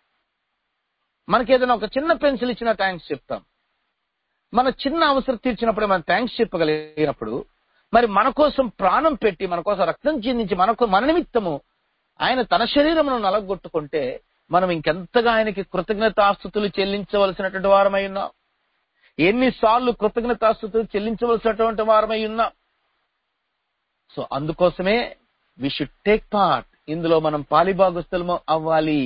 Speaker 1: మనకి ఏదైనా ఒక చిన్న పెన్సిల్ ఇచ్చిన థ్యాంక్స్ చెప్తాం మన చిన్న అవసరం తీర్చినప్పుడు మనం థ్యాంక్స్ చెప్పగలిగినప్పుడు మరి మన కోసం ప్రాణం పెట్టి మన కోసం రక్తం చిందించి మనకు మన నిమిత్తము ఆయన తన శరీరమును నలగొట్టుకుంటే మనం ఇంకెంతగా ఆయనకి కృతజ్ఞతాస్థుతులు చెల్లించవలసినటువంటి వారమై ఉన్నాం ఎన్నిసార్లు కృతజ్ఞతాస్థుతులు చెల్లించవలసినటువంటి వారమై ఉన్నాం సో అందుకోసమే వి షుడ్ టేక్ పార్ట్ ఇందులో మనం పాలిభాగస్తులము అవ్వాలి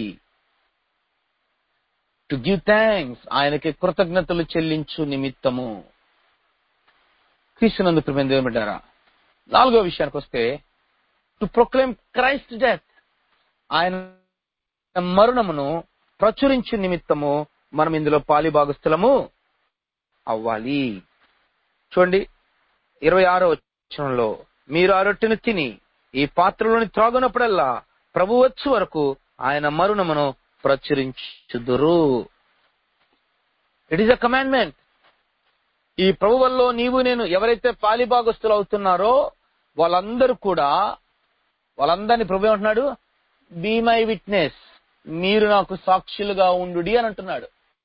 Speaker 1: టు గివ్ థ్యాంక్స్ ఆయనకి కృతజ్ఞతలు చెల్లించు నిమిత్తము క్రీస్తునందు ప్రిమైన దేవుని బిడ్డారా నాలుగో విషయానికి వస్తే టు ప్రొక్లెయిమ్ క్రైస్ట్ డెత్ ఆయన మరణమును ప్రచురించు నిమిత్తము మనం ఇందులో పాలిభాగస్థులము అవ్వాలి చూడండి ఇరవై ఆరో వచనంలో మీరు ఆ రొట్టెను తిని ఈ పాత్రలోని త్రాగునప్పుడల్లా ప్రభు వచ్చు వరకు ఆయన మరణమును ప్రచురించుదురు ఇట్ ఈస్ అ కమాండ్మెంట్ ఈ ప్రభువల్లో నీవు నేను ఎవరైతే పాలిభాగస్తులు అవుతున్నారో వాళ్ళందరూ కూడా వాళ్ళందరినీ ప్రభు ఏమంటున్నాడు బీ మై విట్నెస్ మీరు నాకు సాక్షులుగా ఉండు అని అంటున్నాడు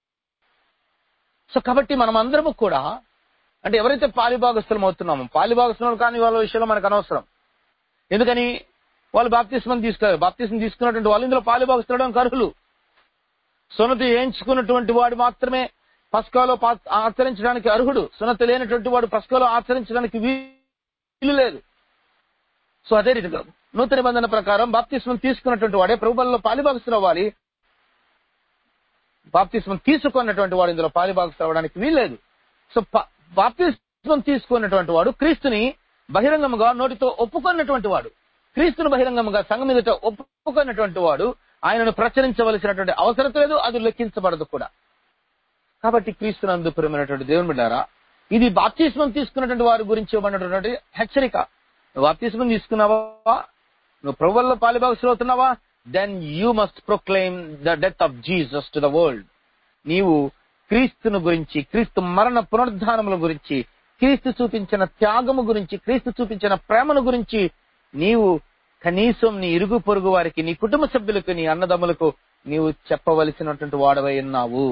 Speaker 1: సో కాబట్టి మనం అందరము కూడా అంటే ఎవరైతే పాలిభాగస్థలం అవుతున్నామో పాలిభాగస్థలం కానీ వాళ్ళ విషయంలో మనకు అనవసరం ఎందుకని వాళ్ళు బాప్తిస్మం తీసుకోరు బాప్తిస్మం తీసుకున్నటువంటి వాళ్ళు ఇందులో పాలిభాగస్థలం అర్హులు సున్నతి వేయించుకున్నటువంటి వాడు మాత్రమే పస్కాలో పా- ఆచరించడానికి అర్హుడు సున్నతి లేనటువంటి వాడు పస్కాలో ఆచరించడానికి వీలు లేదు సో అదే రీతిగా నూతన నిబంధన ప్రకారం బాప్తిస్మం తీసుకున్నటువంటి వాడే ప్రభుత్వంలో పాలిభాగస్తులు అవ్వాలి బాప్తిస్మం తీసుకున్నటువంటి వాడు ఇందులో పాలిభాగస్తులు అవ్వడానికి వీల్లేదు సో ప- బాప్తిస్మం తీసుకున్నటువంటి వాడు క్రీస్తుని బహిరంగముగా నోటితో ఒప్పుకున్నటువంటి వాడు క్రీస్తును బహిరంగముగా సంఘం ఎదుట ఒప్పుకున్నటువంటి వాడు ఆయనను ప్రచురించవలసినటువంటి అవసరం లేదు అది లెక్కించబడదు కూడా కాబట్టి క్రీస్తునందు ప్రియమైనటువంటి దేవుని బిడ్డారా ఇది బాప్తిస్మం తీసుకున్నటువంటి వారి గురించి ఇవ్వబడినటువంటి హెచ్చరిక నువ్వు బాప్తిస్మం తీసుకున్నావా నువ్వు ప్రభువుల్లో పాలిభాగస్తులు అవుతున్నావా then you must proclaim the death of Jesus to the world నీవు క్రీస్తును గురించి క్రీస్తు మరణ పునరుద్ధానముల గురించి క్రీస్తు చూపించిన త్యాగము గురించి క్రీస్తు చూపించిన ప్రేమను గురించి నీవు కనీసం నీ ఇరుగు పొరుగు వారికి నీ కుటుంబ సభ్యులకు నీ అన్నదమ్ములకు నీవు చెప్పవలసినటువంటి వాడవై ఉన్నావు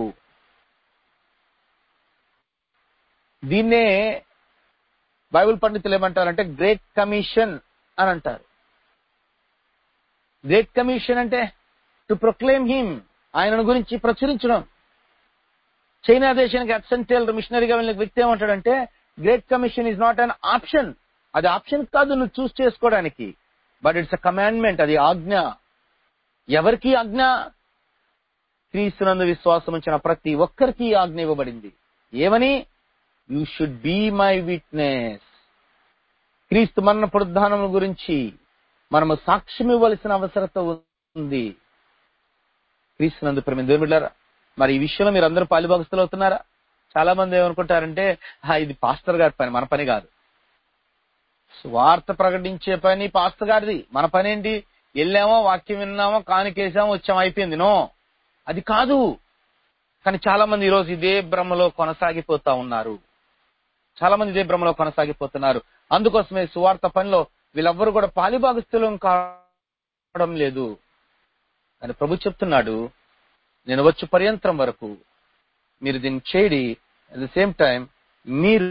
Speaker 1: దీన్నే బైబిల్ పండితులు ఏమంటారంటే గ్రేట్ కమిషన్ అని అంటారు గ్రేట్ కమిషన్ అంటే టు ప్రొక్లెయిమ్ హిమ్ ఆయనను గురించి ప్రచురించడం చైనా దేశానికి అబ్సెంటేల్ మిషనరీగా వెళ్ళిన వ్యక్తి ఏమంటాడంటే great commission is not an option అది ఆప్షన్ కాదు నువ్వు చూస్ చేసుకోవడానికి బట్ ఇట్స్ అ కమాండ్మెంట్ అది ఆజ్ఞ ఎవరికి ఆజ్ఞ క్రీస్తునందు విశ్వాసం ఉంచిన ప్రతి ఒక్కరికి ఈ ఆజ్ఞ ఇవ్వబడింది ఏమని you should be my witness క్రీస్తు మరణ పునరుద్ధానం గురించి మనము సాక్ష్యం ఇవ్వవలసిన అవసరత ఉంది క్రీస్తునందు ప్రేమ దేవుని బిడ్డారా మరి ఈ విషయంలో మీరు అందరూ పాలిభాగస్తులు అవుతున్నారా చాలా మంది ఏమనుకుంటారంటే "ఆ, ఇది పాస్టర్ గారి పని మన పని కాదు స్వార్థ ప్రకటించే పని పాస్టర్ గారిది మన పని ఏంటి వెళ్ళామో వాక్యం విన్నామో కానికేసామో వచ్చామో అయిపోయింది నో అది కాదు కానీ చాలా మంది ఈరోజు ఇదే భ్రమలో కొనసాగిపోతా ఉన్నారు చాలా మంది ఇదే భ్రమలో కొనసాగిపోతున్నారు అందుకోసమే సువార్త పనిలో వీళ్ళెవ్వరు కూడా పాలిభాగస్తులం కావడం లేదు అని ప్రభు చెప్తున్నాడు నేను వచ్చు పర్యంతరం వరకు మీరు దీన్ని చేయడి అట్ ద సేమ్ టైం మీరు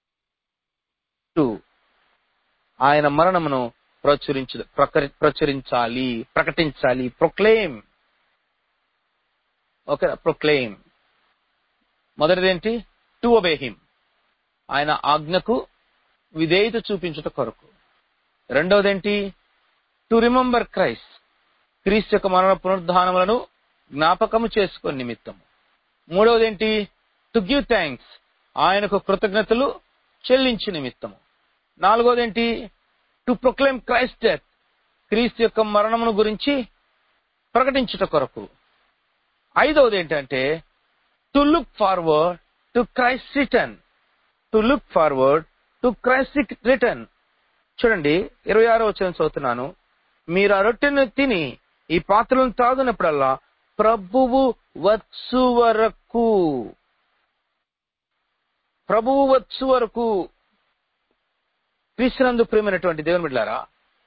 Speaker 1: ఆయన మరణమును ప్రచురించ ప్రకరి- ప్రచురించాలి ప్రకటించాలి ప్రొక్లెయిమ్ ఓకే ప్రొక్లెయిమ్ మొదటిదేంటి టు ఒబే హిమ్ ఆయన ఆజ్ఞకు విధేయత చూపించుట కొరకు రెండవదేంటి టు రిమెంబర్ క్రైస్ట్ క్రీస్తు యొక్క మరణ పునరుద్ధానములను జ్ఞాపకము చేసుకుని నిమిత్తము మూడవదేంటి టు గివ్ థ్యాంక్స్ ఆయనకు కృతజ్ఞతలు చెల్లించు నిమిత్తము నాలుగోదేంటి టు ప్రొక్లెయిమ్ క్రైస్ట్ డెత్ క్రీస్తు యొక్క మరణమును గురించి ప్రకటించుట కొరకు ఐదవది ఏంటంటే to look forward to Christ return to look forward to Christ return చూడండి ఇరవై ఆరో వచ్చిన చదువుతున్నాను మీరు ఆ రొట్టెను తిని ఈ పాత్రలను తాగునప్పుడల్లా ప్రభువు వచ్చు వరకు ప్రభువు వచ్చు వరకు క్రీస్తునందు ప్రేమైనటువంటి దేవుని బిడ్డారా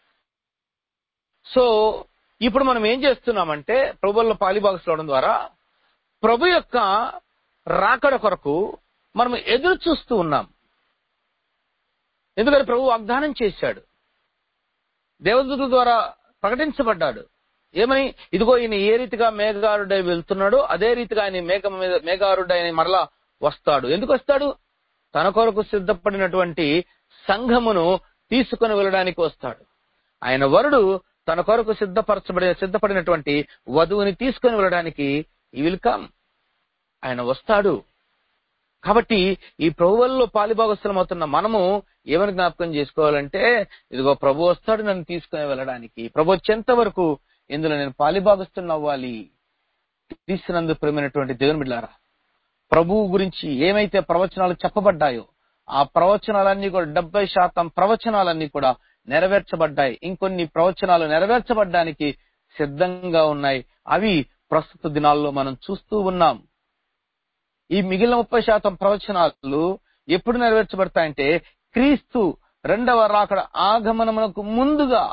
Speaker 1: సో ఇప్పుడు మనం ఏం చేస్తున్నామంటే ప్రభువుల్లో పాలిభాగస్లు అవడం ద్వారా ప్రభు యొక్క రాకడ కొరకు మనం ఎదురు చూస్తూ ఉన్నాం ఎందుకంటే ప్రభు వాగ్దానం చేశాడు దేవదూతుల ద్వారా ప్రకటించబడ్డాడు ఏమని ఇదిగో ఈయన ఏ రీతిగా మేఘారుడై వెళ్తున్నాడో అదే రీతిగా ఆయన మేఘం మీద మేఘారుడై మరలా వస్తాడు ఎందుకు వస్తాడు తన కొరకు సిద్ధపడినటువంటి సంఘమును తీసుకుని వెళ్ళడానికి వస్తాడు ఆయన వరుడు తన కొరకు సిద్ధపరచబడి సిద్ధపడినటువంటి వధువుని తీసుకుని వెళ్ళడానికి ఈ విల్ కమ్ ఆయన వస్తాడు కాబట్టి ఈ ప్రభువుల్లో పాలిభాగస్థలం అవుతున్న మనము ఏమని జ్ఞాపకం చేసుకోవాలంటే ఇదిగో ప్రభు వస్తాడు నన్ను తీసుకుని వెళ్ళడానికి ప్రభు వచ్చేంత వరకు ఇందులో నేను పాలిభాగస్తున్న అవ్వాలి తీసినందు ప్రేమైనటువంటి దేవుని బిడ్డారా ప్రభువు గురించి ఏమైతే ప్రవచనాలు చెప్పబడ్డాయో ఆ ప్రవచనాలన్నీ కూడా డెబ్బై శాతం ప్రవచనాలన్నీ కూడా నెరవేర్చబడ్డాయి ఇంకొన్ని ప్రవచనాలు నెరవేర్చబడ్డానికి సిద్ధంగా ఉన్నాయి అవి ప్రస్తుత దినాల్లో మనం చూస్తూ ఉన్నాం ఈ మిగిలిన ముప్పై శాతం ప్రవచనాలు ఎప్పుడు నెరవేర్చబడతాయంటే క్రీస్తు రెండవ రాకడ ఆగమనమునకు ముందుగా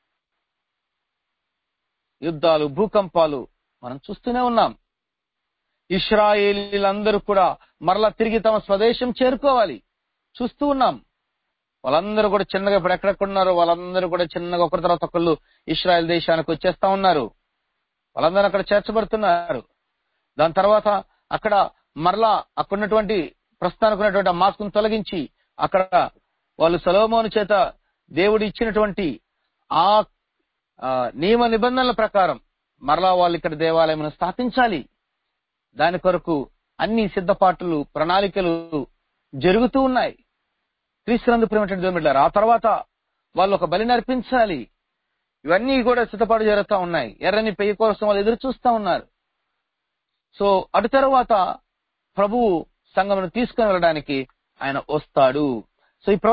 Speaker 1: యుద్ధాలు భూకంపాలు మనం చూస్తూనే ఉన్నాం ఇస్రాయేలీలందరూ కూడా మరలా తిరిగి తమ స్వదేశం చేరుకోవాలి చూస్తూ ఉన్నాం వాళ్ళందరూ కూడా చిన్నగా ఇప్పుడు ఎక్కడెక్కడ ఉన్నారో వాళ్ళందరూ కూడా చిన్నగా ఒకరి తర్వాత ఒకళ్ళు ఇస్రాయల్ దేశానికి వచ్చేస్తా ఉన్నారు వాళ్ళందరూ అక్కడ చేర్చబడుతున్నారు దాని తర్వాత అక్కడ మరలా అక్కడ ఉన్నటువంటి ప్రస్తుతానికి ఉన్నటువంటి ఆ మాస్కును తొలగించి అక్కడ వాళ్ళు సలోమోను చేత దేవుడు ఇచ్చినటువంటి ఆ ఆ, నియమ నిబంధనల ప్రకారం మరలా వాళ్ళు ఇక్కడ దేవాలయం స్థాపించాలి దాని కొరకు అన్ని సిద్ధపాట్లు ప్రణాళికలు జరుగుతూ ఉన్నాయి క్రీస్తునందు ప్రేమటువంటి దేవుని బిడ్డలారా, ఆ తర్వాత వాళ్ళు ఒక బలి నర్పించాలి ఇవన్నీ కూడా సిద్ధపాటు జరుగుతూ ఉన్నాయి ఎర్రని పెయ్యి కోసం వాళ్ళు ఎదురు చూస్తా ఉన్నారు సో అటు తర్వాత ప్రభువు సంఘమును తీసుకుని వెళ్ళడానికి ఆయన వస్తాడు సో ఈ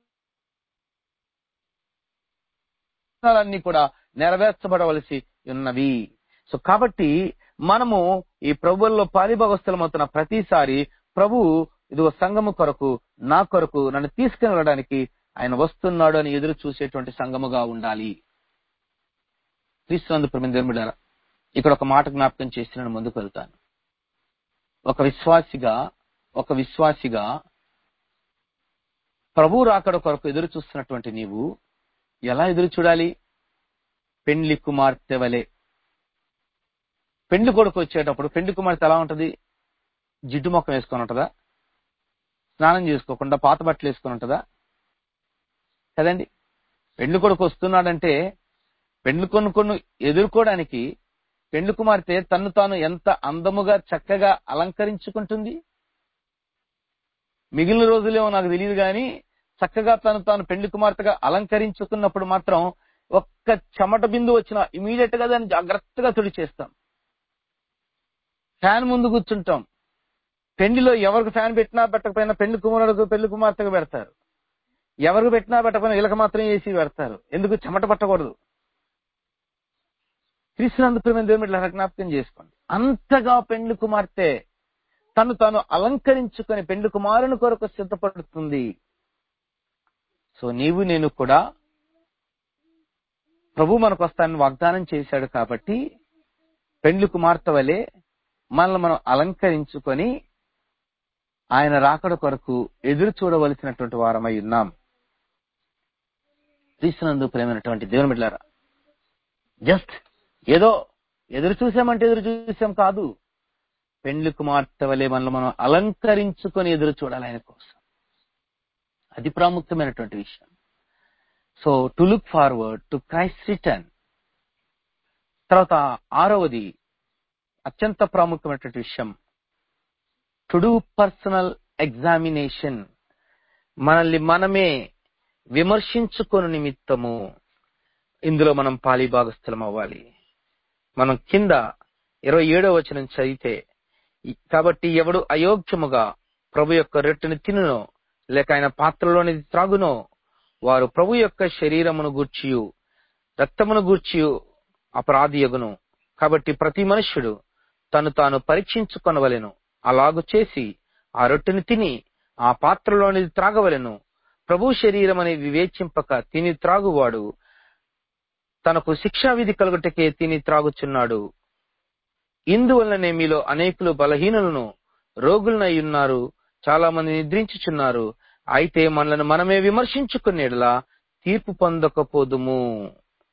Speaker 1: ప్రవచనాలన్నీ కూడా నెరవేర్చబడవలసి ఉన్నవి సో కాబట్టి మనము ఈ ప్రభువుల్లో పాలిభాగస్థలమవుతున్న ప్రతిసారి ప్రభువు ఇదిగో సంఘము కొరకు నా కొరకు నన్ను తీసుకుని వెళ్ళడానికి ఆయన వస్తున్నాడు అని ఎదురు చూసేటువంటి సంఘముగా ఉండాలి క్రీస్తునందు ప్రమింద దేవుడారా ఇక్కడ ఒక మాట జ్ఞాపకం చేసి నేను ముందుకు వెళ్తాను ఒక విశ్వాసిగా ఒక విశ్వాసిగా ప్రభు రాకడ కొరకు ఎదురు చూస్తున్నటువంటి నీవు ఎలా ఎదురు చూడాలి పెండ్లి కుమార్తె వలె పెండ్లి కొడుకు వచ్చేటప్పుడు పెండ్లి కుమార్తె ఎలా ఉంటది జిడ్డు మొక్క వేసుకొని ఉంటదా స్నానం చేసుకోకుండా పాత బట్టలు వేసుకొని ఉంటదా కదండి పెండ్లి కొడుకు వస్తున్నాడంటే పెండ్లి కొనుక్కొని ఎదుర్కోవడానికి పెండ్లి కుమార్తె తన్ను తాను ఎంత అందముగా చక్కగా అలంకరించుకుంటుంది మిగిలిన రోజులేమో నాకు తెలియదు కానీ చక్కగా తను తాను పెండ్లి కుమార్తెగా అలంకరించుకున్నప్పుడు మాత్రం ఒక్క చెమట బిందు వచ్చిన ఇమీడియట్ గా దాన్ని జాగ్రత్తగా తుడిచేస్తాం ఫ్యాన్ ముందు కూర్చుంటాం పెళ్లిలో ఎవరికి ఫ్యాన్ పెట్టినా పెట్టకపోయినా పెళ్లి కుమారుడు పెళ్లి కుమార్తెకు పెడతారు ఎవరికి పెట్టినా పెట్టకపోయినా వీళ్ళకి మాత్రం ఏసీ పెడతారు ఎందుకు చెమట పట్టకూడదు క్రీస్తునందు ప్రేమ దేవుని బిడ్డలారా జ్ఞాపకం చేసుకోండి అంతగా పెండ్లి కుమార్తె తను తాను అలంకరించుకొని పెండ్లి కుమారుని కొరకు సిద్ధపడుతుంది సో నీవు నేను కూడా ప్రభు మనకు వస్తానని వాగ్దానం చేశాడు కాబట్టి పెండ్లి కుమార్తె వలె మనల్ని మనం అలంకరించుకొని ఆయన రాకడ కొరకు ఎదురు చూడవలసినటువంటి వారమై ఉన్నాం క్రీస్తునందు ప్రేమైనటువంటి దేవుని బిడ్డారా జస్ట్ ఏదో ఎదురు చూసామంటే ఎదురు చూసాం కాదు పెండ్లి కుమార్తె వలె మనల్ని మనం అలంకరించుకొని ఎదురు చూడాలి ఆయన కోసం అది ప్రాముఖ్యమైనటువంటి విషయం so to look forward to Christ return తర్వాత ఆరవది అత్యంత ప్రాముఖ్యమైనటువంటి విషయం టు డూ పర్సనల్ ఎగ్జామినేషన్ మనల్ని మనమే విమర్శించుకొని నిమిత్తము ఇందులో మనం పాలిభాగస్థలం అవ్వాలి మనం కింద ఇరవై ఏడో వచనం చదివితే ఈ- కాబట్టి ఎవడు అయోగ్యముగా ప్రభు యొక్క రొట్టెని తినునో లేక ఆయన పాత్రలోని త్రాగునో వారు ప్రభు యొక్క శరీరమును గూర్చియు రక్తమును గూర్చియు అపరాధియగును కాబట్టి ప్రతి మనుష్యుడు తను తాను పరీక్షించుకొనవలెను అలాగు చేసి ఆ రొట్టెని తిని ఆ పాత్రలోనిది త్రాగవలెను ప్రభు శరీరం అని వివేచింపక తిని త్రాగువాడు తనకు శిక్షా విధి కలుగుటకే తిని త్రాగుచున్నాడు ఇందువలననే మీలో అనేకులు బలహీనులను రోగులనై ఉన్నారు చాలా మంది నిద్రించుచున్నారు అయితే మనలను మనమే విమర్శించుకునేలా తీర్పు పొందకపోదుము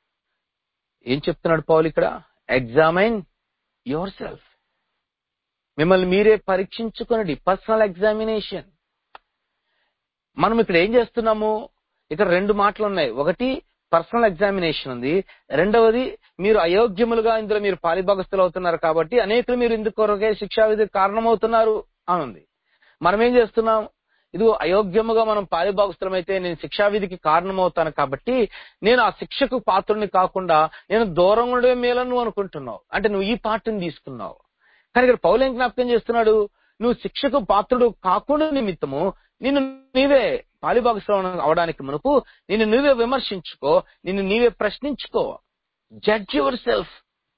Speaker 1: ఏం చెప్తున్నాడు పౌలు ఇక్కడ ఎగ్జామైన్ యువర్ సెల్ఫ్ మిమ్మల్ని మీరే పరీక్షించుకొనడి పర్సనల్ ఎగ్జామినేషన్ మనం ఇక్కడ ఏం చేస్తున్నాము ఇక్కడ రెండు మాటలు ఉన్నాయి ఒకటి పర్సనల్ ఎగ్జామినేషన్ ఉంది రెండవది మీరు అయోగ్యములుగా ఇందులో మీరు పాలిభాగస్తులు అవుతున్నారు కాబట్టి అనేకులు మీరు ఇందుకు కొరకే శిక్షావిధి కారణమవుతున్నారు అని ఉంది మనం ఏం చేస్తున్నాం ఇది అయోగ్యముగా మనం పాలిభాగస్తులమైతే నేను శిక్షావిధికి కారణమవుతాను కాబట్టి నేను ఆ శిక్షకు పాత్రుని కాకుండా నేను దూరం ఉండడే మేలను అనుకుంటున్నావు అంటే నువ్వు ఈ పార్టీని తీసుకున్నావు కానీ ఇక్కడ పౌలేం జ్ఞాపకం చేస్తున్నాడు నువ్వు శిక్షకు పాత్రుడు కాకుండా నిమిత్తము నిన్ను నీవే పాలిభాగస్వామి అవడానికి మునుపు నిన్ను నువ్వే విమర్శించుకో నిన్ను నీవే ప్రశ్నించుకో జడ్జ్ యువర్ సెల్ఫ్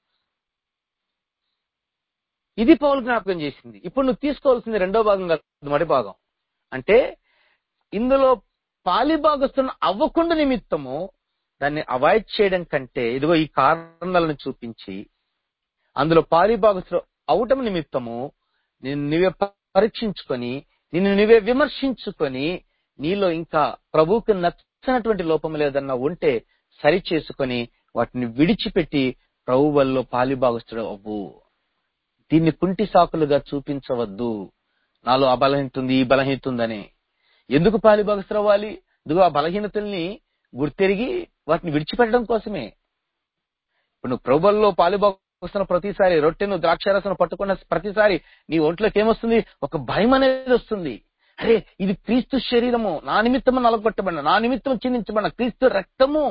Speaker 1: ఇది పౌలు జ్ఞాపకం చేసింది ఇప్పుడు నువ్వు తీసుకోవాల్సింది రెండో భాగం కాదు మొదటి భాగం అంటే ఇందులో పాలిభాగస్తులను అవ్వకుండా నిమిత్తము దాన్ని అవాయిడ్ చేయడం కంటే ఇదిగో ఈ కారణాలను చూపించి అందులో పాలిభాగస్తులు అవటం నిమిత్తము నిన్ను నువ్వే పరీక్షించుకొని నిన్ను నువ్వే విమర్శించుకొని నీలో ఇంకా ప్రభువుకు నచ్చినటువంటి లోపం లేదన్నా ఉంటే సరి చేసుకొని వాటిని విడిచిపెట్టి ప్రభు వల్ల పాలిభాగస్తుడు అవ్వు దీన్ని కుంటి సాకులుగా చూపించవద్దు నాలో ఆ బలహీనత ఉంది ఈ బలహీనత ఉందని ఎందుకు పాలిభాగస్తులు అవ్వాలి ఇదిగో ఆ బలహీనతల్ని గుర్తెరిగి వాటిని విడిచిపెట్టడం కోసమే ఇప్పుడు నువ్వు ప్రభుల్లో పాలిభాగస్తున్న ప్రతిసారి రొట్టెను ద్రాక్షారసను పట్టుకున్న ప్రతిసారి నీ ఒంట్లోకి ఏమొస్తుంది ఒక భయం అనేది వస్తుంది అరే ఇది క్రీస్తు శరీరము నా నిమిత్తము నలగొట్టబడిన నా నిమిత్తం చిందించబడిన క్రీస్తు రక్తము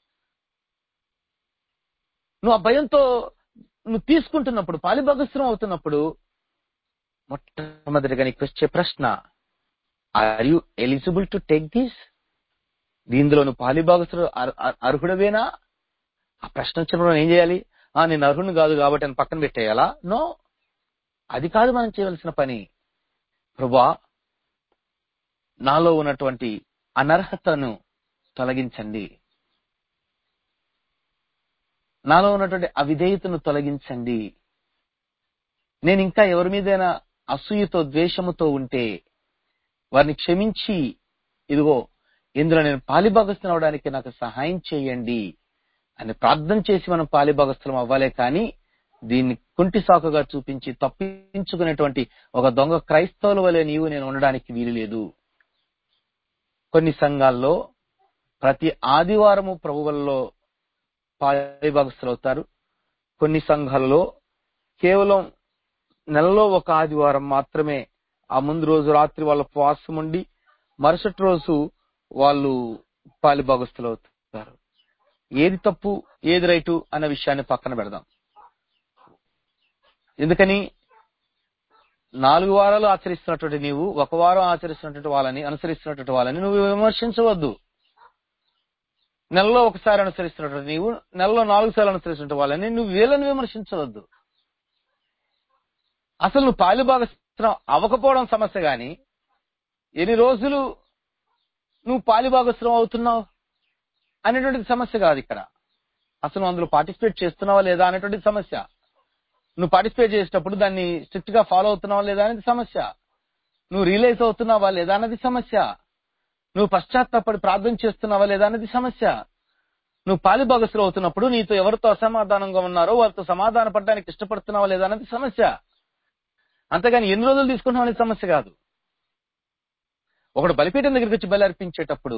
Speaker 1: నువ్వు ఆ భయంతో నువ్వు తీసుకుంటున్నప్పుడు పాలిభాగస్రం అవుతున్నప్పుడు మొట్టమొదటిగా నీకు వచ్చే ప్రశ్న are you eligible to take this దీనిలో నువ్వు పాలిభాగస్రు అర్హుడవేనా ఆ ప్రశ్న వచ్చినప్పుడు మనం ఏం చేయాలి ఆ నేను అర్హుని కాదు కాబట్టి అని పక్కన పెట్టేయాలా నో అది కాదు మనం చేయవలసిన పని ప్రభా నాలో ఉన్నటువంటి అనర్హతను తొలగించండి నాలో ఉన్నటువంటి అవిధేయతను తొలగించండి నేను ఇంకా ఎవరి మీదైనా అసూయతో ద్వేషముతో ఉంటే వారిని క్షమించి ఇదిగో ఇందులో నేను పాలిభాగస్థం అవడానికి నాకు సహాయం చేయండి అని ప్రార్థన చేసి మనం పాలిభాగస్థలం అవ్వాలే కానీ దీన్ని కుంటి సాకుగా చూపించి తప్పించుకునేటువంటి ఒక దొంగ క్రైస్తవుల వలె నీవు నేను ఉండడానికి వీలు లేదు కొన్ని సంఘాల్లో ప్రతి ఆదివారము ప్రభువుల్లో పాలిభాగస్తులు అవుతారు కొన్ని సంఘాలలో కేవలం నెలలో ఒక ఆదివారం మాత్రమే ఆ ముందు రోజు రాత్రి వాళ్ళ ఉపవాసం ఉండి మరుసటి రోజు వాళ్ళు పాలిభాగస్తులు అవుతారు ఏది తప్పు ఏది రైటు అన్న విషయాన్ని పక్కన పెడదాం ఎందుకని నాలుగు వారాలు ఆచరిస్తున్నటువంటి నీవు ఒక వారం ఆచరిస్తున్నటువంటి వాళ్ళని అనుసరిస్తున్నటువంటి వాళ్ళని నువ్వు విమర్శించవద్దు నెలలో ఒకసారి అనుసరిస్తున్నటువంటి నీవు నెలలో నాలుగు సార్లు అనుసరిస్తున్న వాళ్ళని నువ్వు వీళ్ళని విమర్శించవద్దు అసలు నువ్వు పాలిభాగస్త్రం అవ్వకపోవడం సమస్య గాని ఎన్ని రోజులు నువ్వు పాలిభాగస్త్రం అవుతున్నావు అనేటువంటిది సమస్య కాదు ఇక్కడ అసలు నువ్వు అందులో పార్టిసిపేట్ చేస్తున్నావా లేదా అనేటువంటిది సమస్య నువ్వు పార్టిసిపేట్ చేసేటప్పుడు దాన్ని స్ట్రిక్ట్ గా ఫాలో అవుతున్నావా లేదా అనేది సమస్య నువ్వు రియలైజ్ అవుతున్నావా లేదా అన్నది సమస్య నువ్వు పశ్చాత్తాపడి ప్రార్థన చేస్తున్నావా లేదా అనేది సమస్య నువ్వు పాలిభాగస్తులు అవుతున్నప్పుడు నీతో ఎవరితో అసమాధానంగా ఉన్నారో వారితో సమాధాన పడడానికి ఇష్టపడుతున్నావా లేదా అనేది సమస్య అంతేగాని ఎన్ని రోజులు తీసుకుంటున్నావు అనేది సమస్య కాదు ఒకడు బలిపీఠం దగ్గరికి వచ్చి బలి అర్పించేటప్పుడు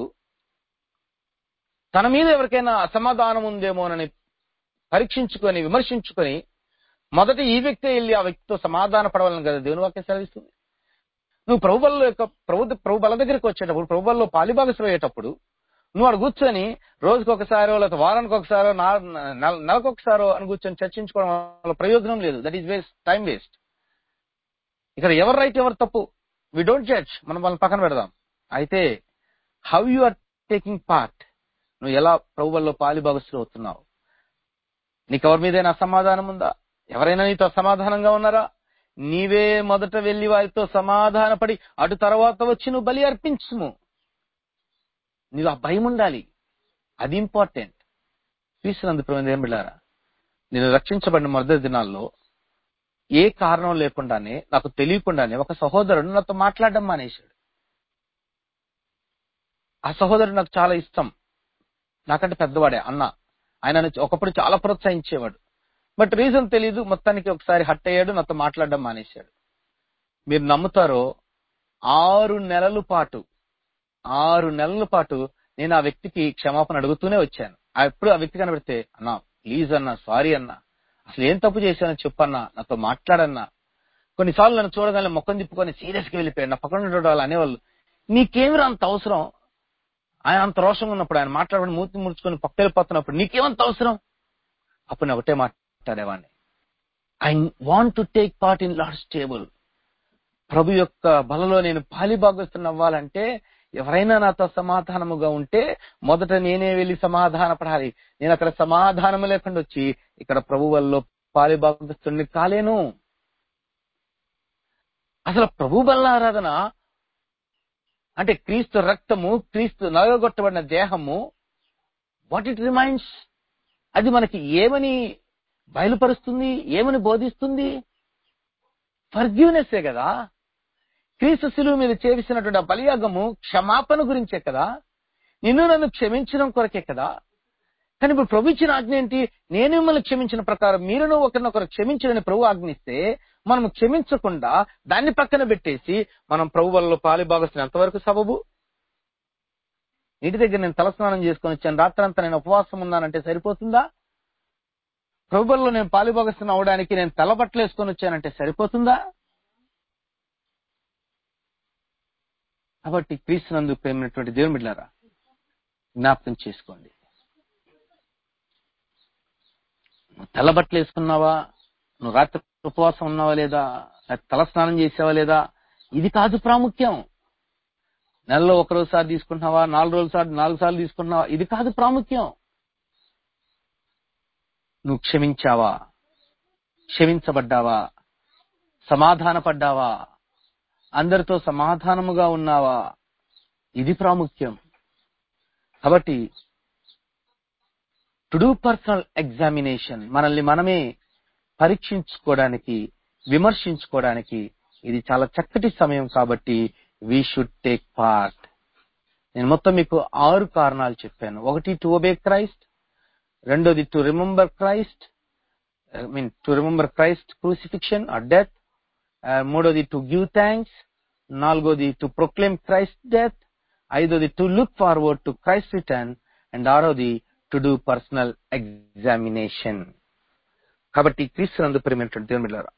Speaker 1: తన మీద ఎవరికైనా అసమాధానం ఉందేమోనని పరీక్షించుకొని విమర్శించుకొని మొదట ఈ వ్యక్తి వెళ్ళి ఆ వ్యక్తితో సమాధాన పడవాలని కదా దేవుని వాక్యం సెలవిస్తుంది నువ్వు ప్రభు బల యొక్క ప్రభు ప్రభు బల దగ్గరికి వచ్చేటప్పుడు ప్రభు బలలో పాలిభాగస్లు అయ్యేటప్పుడు నువ్వు అక్కడ కూర్చొని రోజుకి ఒకసారో లేకపోతే వారానికి ఒకసారో నెలకు ఒకసారో అని కూర్చొని చర్చించుకోవడం వల్ల ప్రయోజనం లేదు that is waste time waste ఇక్కడ ఎవరు రైట్ ఎవరు తప్పు వి డోంట్ జడ్జ్ మనం వాళ్ళని పక్కన పెడదాం అయితే how you are taking part నువ్వు ఎలా ప్రభువుల్లో పాలిభాగస్తులు అవుతున్నావు నీకు ఎవరి మీదైనా అసమాధానం ఉందా ఎవరైనా నీతో అసమాధానంగా ఉన్నారా నీవే మొదట వెళ్లి వారితో సమాధానపడి అటు తర్వాత వచ్చి నువ్వు బలి అర్పించుము నీవు ఆ భయం ఉండాలి అది ఇంపార్టెంట్ క్రీస్తునందు ప్రమేయం బిళ్ళారా నేను రక్షించబడిన మొదటి దినాల్లో ఏ కారణం లేకుండానే నాకు తెలియకుండానే ఒక సహోదరుడు నాతో మాట్లాడడం మానేశాడు ఆ సహోదరుడు నాకు చాలా ఇష్టం నాకంటే పెద్దవాడే అన్న ఆయన నన్ను ఒకప్పుడు చాలా ప్రోత్సహించేవాడు బట్ రీజన్ తెలియదు మొత్తానికి ఒకసారి హట్ అయ్యాడు నాతో మాట్లాడడం మానేశాడు మీరు నమ్ముతారో ఆరు నెలల పాటు ఆరు నెలల పాటు నేను ఆ వ్యక్తికి క్షమాపణ అడుగుతూనే వచ్చాను ఆ ఎప్పుడు ఆ వ్యక్తి కనబడితే అన్నా ప్లీజ్ అన్నా సారీ అన్నా అసలు ఏం తప్పు చేశానో చెప్పన్నా నాతో మాట్లాడన్నా కొన్నిసార్లు నన్ను చూడగానే మొక్కం తిప్పుకొని సీరియస్ గా వెళ్ళిపోయాడు నా పక్కన ఉండే వాళ్ళు అనేవాళ్ళు నీకేమిరా అంత అవసరం ఆయన అంత రోషంగా ఉన్నప్పుడు ఆయన మాట్లాడబడి మూతి ముడుచుకొని పక్క వెళ్ళిపోతున్నప్పుడు నీకేమంత అవసరం అప్పుడు నేను ఒకటే మాట్లాడేవాడిని I want to take part in Lord's table ప్రభు యొక్క బలలో నేను పాలిభాగస్తున్న అవ్వాలంటే ఎవరైనా నాతో సమాధానముగా ఉంటే మొదట నేనే వెళ్ళి సమాధాన పడాలి నేను అక్కడ సమాధానం లేకుండా వచ్చి ఇక్కడ ప్రభు వల్ల పాలిభాగస్తుని కాలేను అసలు ప్రభు బల్ల ఆరాధన అంటే క్రీస్తు రక్తము క్రీస్తు నలగొట్టబడిన దేహము వాట్ ఇట్ రిమైండ్స్ అది మనకి ఏమని బయలుపరుస్తుంది ఏమని బోధిస్తుంది ఫర్గ్యూనెస్సే కదా క్రీస్తు శిలువు మీద చేసినటువంటి ఆ బలియాగము క్షమాపణ గురించే కదా నిన్ను నన్ను క్షమించడం కొరకే కదా కానీ ఇప్పుడు ప్రభు ఇచ్చిన ఆజ్ఞ ఏంటి నేను మిమ్మల్ని క్షమించిన ప్రకారం మీరును ఒకరినొకరు క్షమించడని ప్రభు ఆజ్ఞిస్తే మనం క్షమించకుండా దాన్ని పక్కన పెట్టేసి మనం ప్రభు వల్ల పాలిభాగస్తున్న ఎంతవరకు సబబు ఇంటి దగ్గర నేను తలస్నానం చేసుకొని వచ్చాను రాత్రంతా నేను ఉపవాసం ఉన్నానంటే సరిపోతుందా ప్రభుల్లో నేను పాలిభాగస్తున్న అవడానికి నేను తలబట్టలు వేసుకొని వచ్చానంటే సరిపోతుందా కాబట్టి క్రీస్తునందు ప్రేమైనటువంటి దేవుని బిడ్డారా జ్ఞాపకం చేసుకోండి నువ్వు తెల్లబట్టలు వేసుకున్నావా నువ్వు రాత్రి ఉపవాసం ఉన్నావా లేదా లేకపోతే తలస్నానం చేసావా లేదా ఇది కాదు ప్రాముఖ్యం నెలలో ఒక రోజు సార్లు తీసుకుంటున్నావా నాలుగు రోజుల సార్లు నాలుగు సార్లు తీసుకుంటున్నావా ఇది కాదు ప్రాముఖ్యం నువ్వు క్షమించావా క్షమించబడ్డావా సమాధానపడ్డావా అందరితో సమాధానముగా ఉన్నావా ఇది ప్రాముఖ్యం కాబట్టి టు డూ పర్సనల్ ఎగ్జామినేషన్ మనల్ని మనమే పరీక్షించుకోవడానికి విమర్శించుకోవడానికి ఇది చాలా చక్కటి సమయం కాబట్టి వీ షుడ్ టేక్ పార్ట్ నేను మొత్తం మీకు ఆరు కారణాలు చెప్పాను ఒకటి టు ఒబే క్రైస్ట్ రెండోది to remember Christ I mean to remember Christ crucifixion or death మూడోది టు గివ్ థ్యాంక్స్ నాలుగోది టు ప్రొక్లెయిమ్ క్రైస్ట్ డెత్ ఐదోది to look forward to Christ return and ఆరోది టు డూ పర్సనల్ ఎగ్జామినేషన్ కాబట్టి క్రీస్తునందు ప్రేమైనటువంటి దేవుని బిడ్డలారా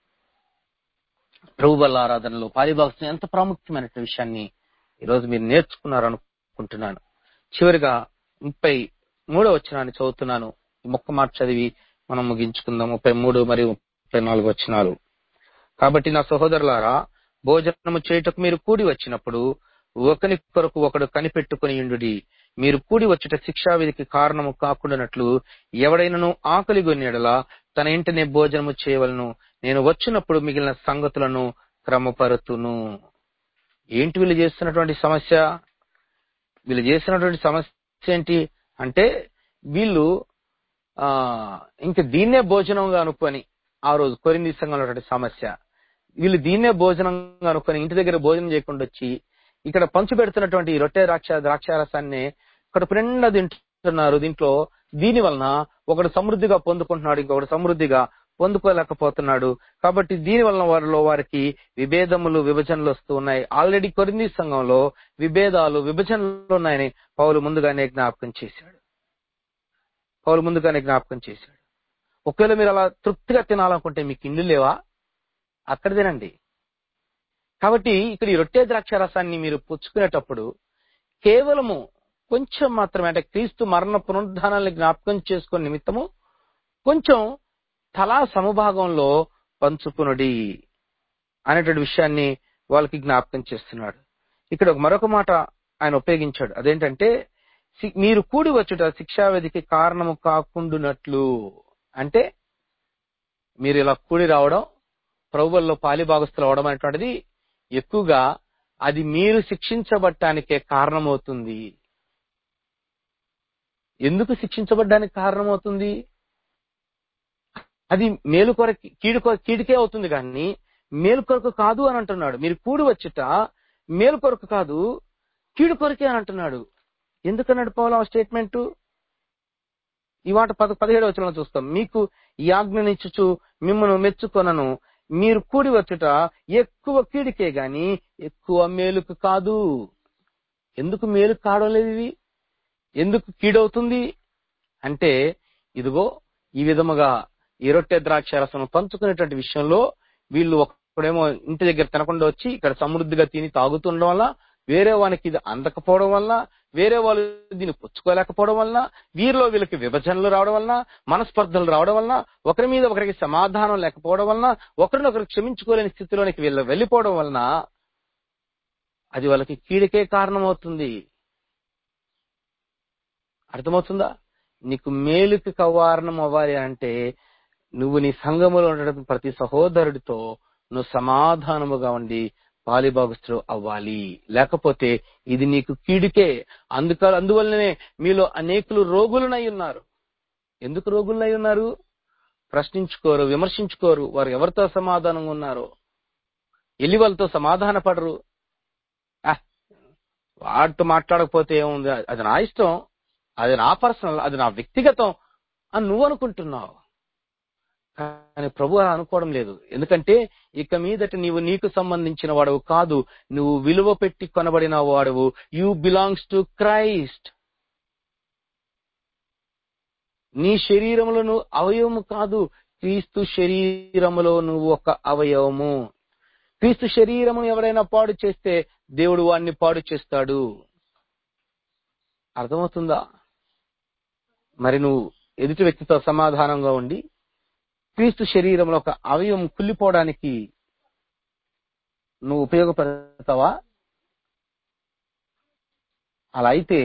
Speaker 1: ప్రభు వల్ల ఆరాధనలో పాలిభాగం ఎంత ప్రాముఖ్యమైన విషయాన్ని ఈరోజు మీరు నేర్చుకున్నారు అనుకుంటున్నాను చివరిగా ముప్పై మూడో వచనాన్ని చదువుతున్నాను ఈ మొక్క మాట చదివి మనం ముగించుకుందాం ముప్పై మూడు మరియు ముప్పై నాలుగు వచనాలు కాబట్టి నా సహోదరులారా భోజనము చేయుటకు మీరు కూడి వచ్చినప్పుడు ఒకని కొరకు ఒకడు కనిపెట్టుకుని ఉండుడి మీరు కూడి వచ్చుట శిక్షావిధికి కారణము కాకుండానట్లు ఎవడైనను ఆకలి గొన్నెడలా తన ఇంటనే భోజనము చేయవలను నేను వచ్చినప్పుడు మిగిలిన సంగతులను క్రమపరుతును ఏంటి వీళ్ళు చేస్తున్నటువంటి సమస్య వీళ్ళు చేస్తున్నటువంటి సమస్య ఏంటి అంటే వీళ్ళు ఆ ఇంక దీన్నే భోజనంగా అనుకొని ఆ రోజు కొరింది సంఘంలో ఉన్నటువంటి సమస్య వీళ్ళు దీన్నే భోజనంగా అనుకొని ఇంటి దగ్గర భోజనం చేయకుండా వచ్చి ఇక్కడ పంచు పెడుతున్నటువంటి ఈ రొట్టె ద్రాక్ష ద్రాక్షారసాన్ని కడుపు నిండా తింటున్నారు దీంట్లో దీని వలన ఒకడు సమృద్ధిగా పొందుకుంటున్నాడు ఇంకొకడు సమృద్ధిగా పొందుకోలేకపోతున్నాడు కాబట్టి దీని వలన వారిలో వారికి విభేదములు విభజనలు వస్తూ ఉన్నాయి ఆల్రెడీ కొరింది సంఘంలో విభేదాలు విభజనలు ఉన్నాయని పౌలు ముందుగానే జ్ఞాపకం చేశాడు పౌలు ముందుగానే జ్ఞాపకం చేశాడు ఒకవేళ మీరు అలా తృప్తిగా తినాలనుకుంటే మీకు ఇండ్లు లేవా అక్కడ తినండి కాబట్టి ఇక్కడ ఈ రొట్టె ద్రాక్ష రసాన్ని మీరు పుచ్చుకునేటప్పుడు కేవలము కొంచెం మాత్రమే అంటే క్రీస్తు మరణ పునరుద్ధానాన్ని జ్ఞాపకం చేసుకునే నిమిత్తము కొంచెం తలా సమభాగంలో పంచుకునుడి అనేటువంటి విషయాన్ని వాళ్ళకి జ్ఞాపకం చేస్తున్నాడు ఇక్కడ ఒక మరొక మాట ఆయన ఉపయోగించాడు అదేంటంటే సి- మీరు కూడి వచ్చుట శిక్షావిధికి కారణము కాకుండునట్లు అంటే మీరు ఇలా కూడి రావడం ప్రభువుల్లో పాలిభాగస్తులు అవడం అనేటువంటిది ఎక్కువగా అది మీరు శిక్షించబడటానికే కారణమవుతుంది ఎందుకు శిక్షించబడ్డానికి కారణమవుతుంది అది మేలు కొరకు కీడు కొర- కీడుకే అవుతుంది కానీ మేలు కొరకు కాదు అని అంటున్నాడు మీరు కూడి వచ్చుట మేలు కొరకు కాదు కీడు కొరకే అని అంటున్నాడు ఎందుకన్నాడు పౌలు ఆ స్టేట్మెంట్ ఈ మాట పద పదిహేడు వచ్చిన చూస్తాం మీకు ఈ ఆజ్ఞనిచ్చుచు మిమ్మల్ని మెచ్చుకొనను
Speaker 4: మీరు కూడి వచ్చుట ఎక్కువ కీడికే గాని ఎక్కువ మేలుకు కాదు ఎందుకు మేలు కావడం లేదు ఇది ఎందుకు కీడవుతుంది అంటే ఇదిగో ఈ విధముగా ఈ రొట్టె ద్రాక్ష రసం పంచుకునేటువంటి విషయంలో వీళ్ళు ఒకడేమో ఇంటి దగ్గర తినకుండా వచ్చి ఇక్కడ సమృద్ధిగా తిని తాగుతుండడం వల్ల వేరే వానికి ఇది అందకపోవడం వల్ల వేరే వాళ్ళు దీన్ని పుచ్చుకోలేకపోవడం వల్ల వీరిలో వీళ్ళకి విభజనలు రావడం వలన మనస్పర్ధలు రావడం వలన ఒకరి మీద ఒకరికి సమాధానం లేకపోవడం వలన ఒకరినొకరు క్షమించుకోలేని స్థితిలోనికి వీళ్ళు వెళ్ళిపోవడం వలన అది వాళ్ళకి కీడికే కారణమవుతుంది అర్థమవుతుందా నీకు మేలుకి కారణం అవ్వాలి అంటే నువ్వు నీ సంఘములో ఉండడం ప్రతి సహోదరుడితో నువ్వు సమాధానముగా ఉండి పాలిభాగస్తుడు అవ్వాలి లేకపోతే ఇది నీకు కీడుకే అందుక అందువల్లనే మీలో అనేకులు రోగులనై ఉన్నారు ఎందుకు రోగులనై ఉన్నారు ప్రశ్నించుకోరు విమర్శించుకోరు వారు ఎవరితో సమాధానంగా ఉన్నారో ఎల్లి వాళ్ళతో సమాధాన పడరు "ఆ, వాడితో మాట్లాడకపోతే ఏముంది అది నా ఇష్టం అది నా పర్సనల్ అది నా వ్యక్తిగతం అని నువ్వు అనుకుంటున్నావు కానీ ప్రభు అలా అనుకోవడం లేదు ఎందుకంటే ఇక మీదట నీవు నీకు సంబంధించిన వాడవు కాదు నువ్వు విలువ పెట్టి కొనబడిన వాడవు యు బిలాంగ్స్ టు క్రైస్ట్ నీ శరీరములో నువ్వు అవయవము కాదు క్రీస్తు శరీరములో నువ్వు ఒక అవయవము క్రీస్తు శరీరమును ఎవరైనా పాడు చేస్తే దేవుడు వాడిని పాడు చేస్తాడు అర్థమవుతుందా మరి నువ్వు ఎదుటి వ్యక్తితో సమాధానంగా ఉండి క్రీస్తు శరీరంలో ఒక అవయవం కుళ్ళిపోవడానికి నువ్వు ఉపయోగపడతావా అలా అయితే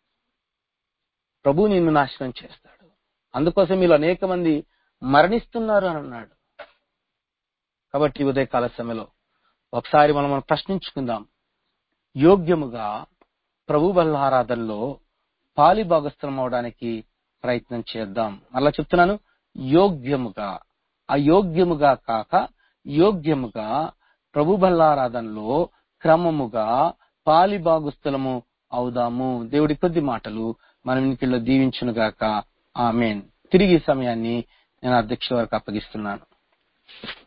Speaker 4: ప్రభు నిన్ను నాశనం చేస్తాడు అందుకోసం మీరు అనేక మంది మరణిస్తున్నారు అని అన్నాడు కాబట్టి ఈ ఉదయకాల సమయంలో ఒకసారి మనం మనం ప్రశ్నించుకుందాం యోగ్యముగా ప్రభు బల్లారాధనలో పాలి భాగస్థలం అవడానికి ప్రయత్నం చేద్దాం మరలా చెప్తున్నాను యోగ్యముగా అయోగ్యముగా కాక యోగ్యముగా ప్రభు బల్లారాధనలో క్రమముగా పాలి భాగస్థలము అవుదాము దేవుడి కొద్ది మాటలు మనం ఇంటిలో దీవించునుగాక ఆమెన్ తిరిగి ఈ సమయాన్ని నేను అధ్యక్షుల వరకు అప్పగిస్తున్నాను